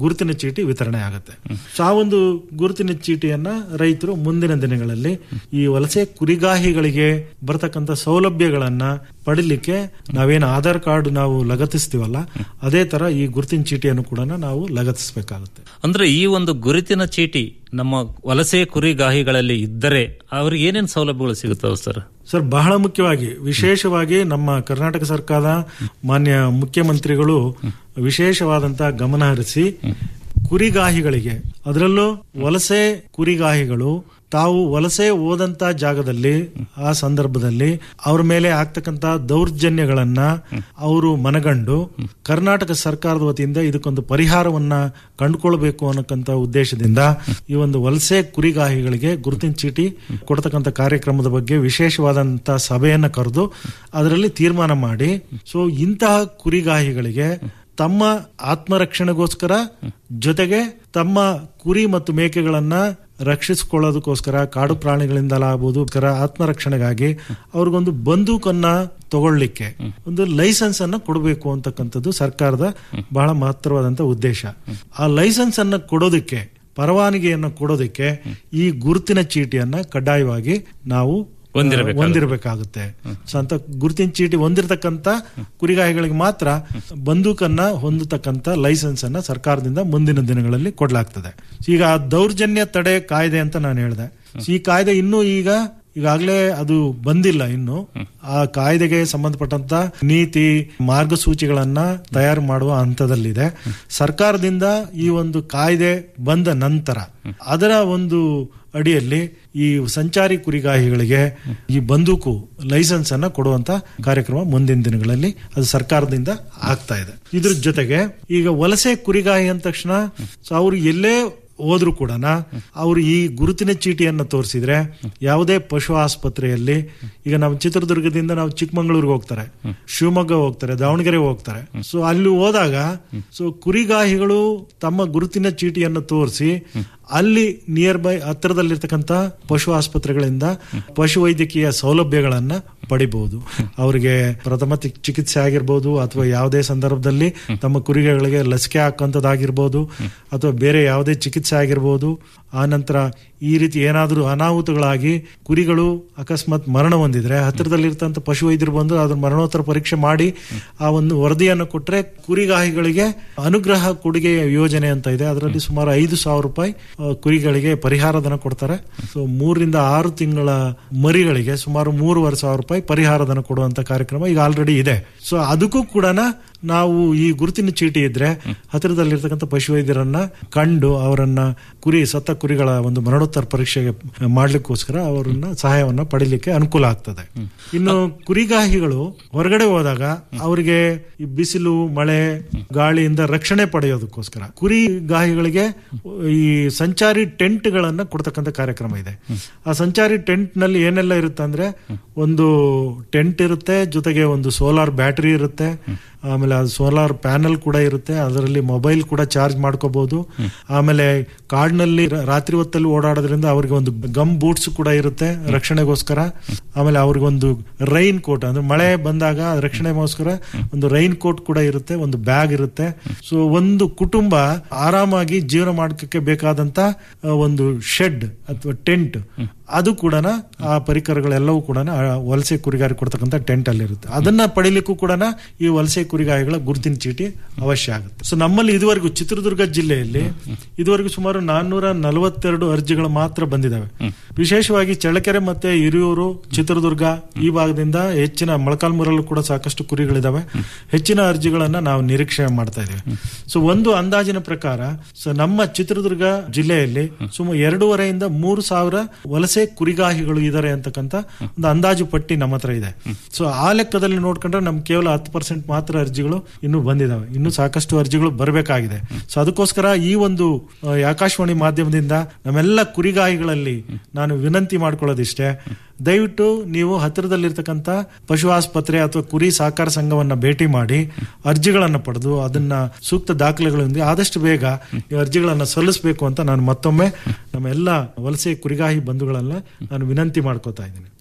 ಗುರುತಿನ ಚೀಟಿ ವಿತರಣೆ ಆಗುತ್ತೆ ಸೊ ಆ ಒಂದು ಗುರುತಿನ ಚೀಟಿಯನ್ನ ರೈತರು ಮುಂದಿನ ದಿನಗಳಲ್ಲಿ ಈ ವಲಸೆ ಕುರಿಗಾಹಿಗಳಿಗೆ ಬರತಕ್ಕಂತ ಸೌಲಭ್ಯಗಳನ್ನ ಪಡಿಲಿಕ್ಕೆ ನಾವೇನು ಆಧಾರ್ ಕಾರ್ಡ್ ನಾವು ಲಗತ್ತಿಸ್ತೀವಲ್ಲ ಅದೇ ತರ ಈ ಗುರುತಿನ ಚೀಟಿಯನ್ನು ಕೂಡ ನಾವು ಲಗತ್ತಿಸಬೇಕಾಗುತ್ತೆ ಅಂದ್ರೆ ಈ ಒಂದು ಗುರುತಿನ ಚೀಟಿ ನಮ್ಮ ವಲಸೆ ಕುರಿಗಾಹಿಗಳಲ್ಲಿ ಇದ್ದರೆ ಅವ್ರಿಗೆ ಏನೇನು ಸೌಲಭ್ಯಗಳು ಸಿಗುತ್ತವೆ ಸರ್ ಸರ್ ಬಹಳ ಮುಖ್ಯವಾಗಿ ವಿಶೇಷವಾಗಿ ನಮ್ಮ ಕರ್ನಾಟಕ ಸರ್ಕಾರದ ಮಾನ್ಯ ಮುಖ್ಯಮಂತ್ರಿಗಳು ವಿಶೇಷವಾದಂತಹ ಗಮನ ಹರಿಸಿ ಕುರಿಗಾಹಿಗಳಿಗೆ ಅದರಲ್ಲೂ ವಲಸೆ ಕುರಿಗಾಹಿಗಳು ತಾವು ವಲಸೆ ಹೋದಂತ ಜಾಗದಲ್ಲಿ ಆ ಸಂದರ್ಭದಲ್ಲಿ ಅವ್ರ ಮೇಲೆ ಆಗ್ತಕ್ಕಂತ ದೌರ್ಜನ್ಯಗಳನ್ನ ಅವರು ಮನಗಂಡು ಕರ್ನಾಟಕ ಸರ್ಕಾರದ ವತಿಯಿಂದ ಇದಕ್ಕೊಂದು ಪರಿಹಾರವನ್ನ ಕಂಡುಕೊಳ್ಬೇಕು ಅನ್ನಕ್ಕಂತ ಉದ್ದೇಶದಿಂದ ಈ ಒಂದು ವಲಸೆ ಕುರಿಗಾಹಿಗಳಿಗೆ ಗುರುತಿನ ಚೀಟಿ ಕೊಡ್ತಕ್ಕಂಥ ಕಾರ್ಯಕ್ರಮದ ಬಗ್ಗೆ ವಿಶೇಷವಾದಂತಹ ಸಭೆಯನ್ನ ಕರೆದು ಅದರಲ್ಲಿ ತೀರ್ಮಾನ ಮಾಡಿ ಸೊ ಇಂತಹ ಕುರಿಗಾಹಿಗಳಿಗೆ ತಮ್ಮ ಆತ್ಮರಕ್ಷಣೆಗೋಸ್ಕರ ಜೊತೆಗೆ ತಮ್ಮ ಕುರಿ ಮತ್ತು ಮೇಕೆಗಳನ್ನ ರಕ್ಷಿಸಿಕೊಳ್ಳೋದಕ್ಕೋಸ್ಕರ ಕಾಡು ಪ್ರಾಣಿಗಳಿಂದಲಾಗಬಹುದು ಆತ್ಮರಕ್ಷಣೆಗಾಗಿ ಅವ್ರಿಗೊಂದು ಬಂದೂಕನ್ನ ತಗೊಳ್ಳಿಕ್ಕೆ ಒಂದು ಲೈಸೆನ್ಸ್ ಅನ್ನ ಕೊಡಬೇಕು ಅಂತಕ್ಕಂಥದ್ದು ಸರ್ಕಾರದ ಬಹಳ ಮಹತ್ತರವಾದಂತ ಉದ್ದೇಶ ಆ ಲೈಸೆನ್ಸ್ ಅನ್ನ ಕೊಡೋದಕ್ಕೆ ಪರವಾನಗಿಯನ್ನು ಕೊಡೋದಕ್ಕೆ ಈ ಗುರುತಿನ ಚೀಟಿಯನ್ನ ಕಡ್ಡಾಯವಾಗಿ ನಾವು ಹೊಂದಿರಬೇಕಾಗುತ್ತೆ. ಹೊಂದಿರಬೇಕಾಗುತ್ತೆ ಸೊ ಅಂತ ಗುರುತಿನ ಚೀಟಿ ಹೊಂದಿರತಕ್ಕಂತ ಕುರಿಗಾಹಿಗಳಿಗೆ ಮಾತ್ರ ಬಂದೂಕನ್ನ ಹೊಂದತಕ್ಕಂತ ಲೈಸೆನ್ಸ್ ಅನ್ನ ಸರ್ಕಾರದಿಂದ ಮುಂದಿನ ದಿನಗಳಲ್ಲಿ ಕೊಡ್ಲಾಗ್ತದೆ ಈಗ ದೌರ್ಜನ್ಯ ತಡೆ ಕಾಯ್ದೆ ಅಂತ ನಾನು ಹೇಳಿದೆ ಈ ಕಾಯ್ದೆ ಇನ್ನೂ ಈಗ ಈಗಾಗಲೇ ಅದು ಬಂದಿಲ್ಲ ಇನ್ನು ಆ ಕಾಯ್ದೆಗೆ ಸಂಬಂಧಪಟ್ಟಂತ ನೀತಿ ಮಾರ್ಗಸೂಚಿಗಳನ್ನ ತಯಾರು ಮಾಡುವ ಹಂತದಲ್ಲಿದೆ ಸರ್ಕಾರದಿಂದ ಈ ಒಂದು ಕಾಯ್ದೆ ಬಂದ ನಂತರ ಅದರ ಒಂದು ಅಡಿಯಲ್ಲಿ ಈ ಸಂಚಾರಿ ಕುರಿಗಾಹಿಗಳಿಗೆ ಈ ಬಂದೂಕು ಲೈಸೆನ್ಸ್ ಅನ್ನ ಕೊಡುವಂತ ಕಾರ್ಯಕ್ರಮ ಮುಂದಿನ ದಿನಗಳಲ್ಲಿ ಅದು ಸರ್ಕಾರದಿಂದ ಆಗ್ತಾ ಇದೆ ಇದ್ರ ಜೊತೆಗೆ ಈಗ ವಲಸೆ ಕುರಿಗಾಹಿ ಅಂದ ತಕ್ಷಣ ಸೊ ಅವ್ರು ಎಲ್ಲೇ ಹೋದ್ರು ಕೂಡ ಅವರು ಈ ಗುರುತಿನ ಚೀಟಿಯನ್ನು ತೋರಿಸಿದ್ರೆ ಯಾವುದೇ ಪಶು ಆಸ್ಪತ್ರೆಯಲ್ಲಿ ಈಗ ನಾವು ಚಿತ್ರದುರ್ಗದಿಂದ ನಾವು ಚಿಕ್ಕಮಂಗ್ಳೂರ್ಗೆ ಹೋಗ್ತಾರೆ ಶಿವಮೊಗ್ಗ ಹೋಗ್ತಾರೆ ದಾವಣಗೆರೆ ಹೋಗ್ತಾರೆ ಸೊ ಅಲ್ಲಿ ಹೋದಾಗ ಸೊ ಕುರಿಗಾಹಿಗಳು ತಮ್ಮ ಗುರುತಿನ ಚೀಟಿಯನ್ನು ತೋರಿಸಿ ಅಲ್ಲಿ ನಿಯರ್ ಬೈ ಹತ್ತಿರದಲ್ಲಿರ್ತಕ್ಕಂಥ ಪಶು ಆಸ್ಪತ್ರೆಗಳಿಂದ ಪಶು ವೈದ್ಯಕೀಯ ಸೌಲಭ್ಯಗಳನ್ನ ಪಡಿಬಹುದು ಅವರಿಗೆ ಪ್ರಥಮ ತಿ- ಚಿಕಿತ್ಸೆ ಆಗಿರ್ಬೋದು ಅಥವಾ ಯಾವುದೇ ಸಂದರ್ಭದಲ್ಲಿ ತಮ್ಮ ಕುರಿಗಳಿಗೆ ಲಸಿಕೆ ಹಾಕುವಂಥದ್ದಾಗಿರ್ಬೋದು ಅಥವಾ ಬೇರೆ ಯಾವುದೇ ಚಿಕಿತ್ಸೆ ಆಗಿರ್ಬೋದು ಆ ನಂತರ ಈ ರೀತಿ ಏನಾದರೂ ಅನಾಹುತಗಳಾಗಿ ಕುರಿಗಳು ಅಕಸ್ಮಾತ್ ಮರಣ ಹೊಂದಿದ್ರೆ ಹತ್ತಿರದಲ್ಲಿರ್ತಂಥ ಪಶು ವೈದ್ಯರು ಬಂದು ಅದ್ರ ಮರಣೋತ್ತರ ಪರೀಕ್ಷೆ ಮಾಡಿ ಆ ಒಂದು ವರದಿಯನ್ನು ಕೊಟ್ರೆ ಕುರಿಗಾಹಿಗಳಿಗೆ ಅನುಗ್ರಹ ಕೊಡುಗೆ ಯೋಜನೆ ಅಂತ ಇದೆ ಅದರಲ್ಲಿ ಸುಮಾರು ಐದು ಸಾವಿರ ರೂಪಾಯಿ ಆ, ಕುರಿಗಳಿಗೆ ಪರಿಹಾರಧನ ಕೊಡ್ತಾರೆ ಸೊ ಮೂರರಿಂದ ಆರು ತಿಂಗಳ ಮರಿಗಳಿಗೆ ಸುಮಾರು ಮೂರುವರೆ ಸಾವಿರ ರೂಪಾಯಿ ಪರಿಹಾರಧನ ಕೊಡುವಂತ ಕಾರ್ಯಕ್ರಮ ಈಗ ಆಲ್ರೆಡಿ ಇದೆ ಸೊ ಅದಕ್ಕೂ ಕೂಡ ನಾವು ಈ ಗುರುತಿನ ಚೀಟಿ ಇದ್ರೆ ಹತ್ತಿರದಲ್ಲಿರ್ತಕ್ಕಂಥ ಪಶುವೈದ್ಯರನ್ನ ಕಂಡು ಅವರನ್ನ ಕುರಿ ಸತ್ತ ಕುರಿಗಳ ಒಂದು ಮರಣೋತ್ತರ ಪರೀಕ್ಷೆಗೆ ಮಾಡ್ಲಿಕ್ಕೋಸ್ಕರ ಅವರನ್ನ ಸಹಾಯವನ್ನ ಪಡಿಲಿಕ್ಕೆ ಅನುಕೂಲ ಆಗ್ತದೆ ಇನ್ನು ಕುರಿಗಾಹಿಗಳು ಹೊರಗಡೆ ಹೋದಾಗ ಅವರಿಗೆ ಈ ಬಿಸಿಲು ಮಳೆ ಗಾಳಿಯಿಂದ ರಕ್ಷಣೆ ಪಡೆಯೋದಕ್ಕೋಸ್ಕರ ಕುರಿಗಾಹಿಗಳಿಗೆ ಈ ಸಂಚಾರಿ ಟೆಂಟ್ ಗಳನ್ನ ಕೊಡ್ತಕ್ಕಂಥ ಕಾರ್ಯಕ್ರಮ ಇದೆ ಆ ಸಂಚಾರಿ ಟೆಂಟ್ ನಲ್ಲಿ ಏನೆಲ್ಲ ಇರುತ್ತೆ ಅಂದ್ರೆ ಒಂದು ಟೆಂಟ್ ಇರುತ್ತೆ ಜೊತೆಗೆ ಒಂದು ಸೋಲಾರ್ ಬ್ಯಾಟರಿ ಇರುತ್ತೆ ಆಮೇಲೆ ಅದು ಸೋಲಾರ್ ಪ್ಯಾನಲ್ ಕೂಡ ಇರುತ್ತೆ ಅದರಲ್ಲಿ ಮೊಬೈಲ್ ಕೂಡ ಚಾರ್ಜ್ ಮಾಡ್ಕೋಬಹುದು ಆಮೇಲೆ ಕಾಡಿನಲ್ಲಿ ರ- ರಾತ್ರಿ ಹೊತ್ತಲ್ಲಿ ಓಡಾಡೋದ್ರಿಂದ ಅವ್ರಿಗೆ ಒಂದು ಗಮ್ ಬೂಟ್ಸ್ ಕೂಡ ಇರುತ್ತೆ ರಕ್ಷಣೆಗೋಸ್ಕರ ಆಮೇಲೆ ಅವ್ರಿಗೊಂದು ರೈನ್ ಕೋಟ್ ಅಂದ್ರೆ ಮಳೆ ಬಂದಾಗ ರಕ್ಷಣೆಗೋಸ್ಕರ ಒಂದು ರೈನ್ ಕೋಟ್ ಕೂಡ ಇರುತ್ತೆ ಒಂದು ಬ್ಯಾಗ್ ಇರುತ್ತೆ ಸೊ ಒಂದು ಕುಟುಂಬ ಆರಾಮಾಗಿ ಜೀವನ ಮಾಡೋಕ್ಕೆ ಬೇಕಾದಂತ ಆ, ಒಂದು ಶೆಡ್ ಅಥವಾ ಟೆಂಟ್ ಅದು ಕೂಡ ಆ ಪರಿಕರಗಳೆಲ್ಲವೂ ಕೂಡ ವಲಸೆ ಕುರಿಗಾರಿ ಕೊಡ್ತಕ್ಕಂಥ ಟೆಂಟ್ ಅಲ್ಲಿ ಇರುತ್ತೆ ಅದನ್ನ ಪಡಿಲಿಕ್ಕೂ ಕೂಡ ಈ ವಲಸೆ ಕುರಿಗಾಯಿಗಳ ಗುರುತಿನ ಚೀಟಿ ಅವಶ್ಯ ಆಗುತ್ತೆ ಸೊ ನಮ್ಮಲ್ಲಿ ಇದುವರೆಗೂ ಚಿತ್ರದುರ್ಗ ಜಿಲ್ಲೆಯಲ್ಲಿ ಇದುವರೆಗೂ ಸುಮಾರು ನಾನ್ನೂರ ನಲವತ್ತೆರಡು ಅರ್ಜಿಗಳು ಮಾತ್ರ ಬಂದಿದ್ದಾವೆ ವಿಶೇಷವಾಗಿ ಚಳ್ಳಕೆರೆ ಮತ್ತೆ ಹಿರಿಯೂರು ಚಿತ್ರದುರ್ಗ ಈ ಭಾಗದಿಂದ ಹೆಚ್ಚಿನ ಮೊಳಕಾಲ್ಮೂರಲ್ಲೂ ಕೂಡ ಸಾಕಷ್ಟು ಕುರಿಗಳಿದಾವೆ ಹೆಚ್ಚಿನ ಅರ್ಜಿಗಳನ್ನ ನಾವು ನಿರೀಕ್ಷೆ ಮಾಡ್ತಾ ಇದ್ದೇವೆ ಸೊ ಒಂದು ಅಂದಾಜಿನ ಪ್ರಕಾರ ಸೊ ನಮ್ಮ ಚಿತ್ರದುರ್ಗ ಜಿಲ್ಲೆಯಲ್ಲಿ ಸುಮಾರು ಎರಡೂವರೆಯಿಂದ ಮೂರು ಸಾವಿರ ವಲಸೆ ಕುರಿಗಾಹಿಗಳು ಇದ್ದಾರೆ ಅಂತಕ್ಕಂಥ ಒಂದು ಅಂದಾಜು ಪಟ್ಟಿ ನಮ್ಮ ಹತ್ರ ಇದೆ ಸೊ ಆ ಲೆಕ್ಕದಲ್ಲಿ ನೋಡ್ಕೊಂಡ್ರೆ ನಮ್ ಕೇವಲ ಹತ್ತು ಪರ್ಸೆಂಟ್ ಮಾತ್ರ ಅರ್ಜಿಗಳು ಇನ್ನು ಬಂದಿದಾವೆ ಇನ್ನು ಸಾಕಷ್ಟು ಅರ್ಜಿಗಳು ಬರಬೇಕಾಗಿದೆ ಸೊ ಅದಕ್ಕೋಸ್ಕರ ಈ ಒಂದು ಆ, ಆಕಾಶವಾಣಿ ಮಾಧ್ಯಮದಿಂದ ನಮ್ಮೆಲ್ಲ ಕುರಿಗಾಹಿಗಳಲ್ಲಿ ನಾನು ವಿನಂತಿ ಮಾಡ್ಕೊಳ್ಳೋದಿಷ್ಟೇ ದಯವಿಟ್ಟು ನೀವು ಹತ್ತಿರದಲ್ಲಿರ್ತಕ್ಕಂಥ ಪಶು ಆಸ್ಪತ್ರೆ ಅಥವಾ ಕುರಿ ಸಹಕಾರ ಸಂಘವನ್ನ ಭೇಟಿ ಮಾಡಿ ಅರ್ಜಿಗಳನ್ನ ಪಡೆದು ಅದನ್ನ ಸೂಕ್ತ ದಾಖಲೆಗಳೊಂದಿಗೆ ಆದಷ್ಟು ಬೇಗ ನೀವು ಅರ್ಜಿಗಳನ್ನ ಸಲ್ಲಿಸಬೇಕು ಅಂತ ನಾನು ಮತ್ತೊಮ್ಮೆ ನಮ್ಮ ಎಲ್ಲ ವಲಸೆ ಕುರಿಗಾಹಿ ಬಂಧುಗಳನ್ನ ನಾನು ವಿನಂತಿ ಮಾಡ್ಕೋತಾ ಇದ್ದೀನಿ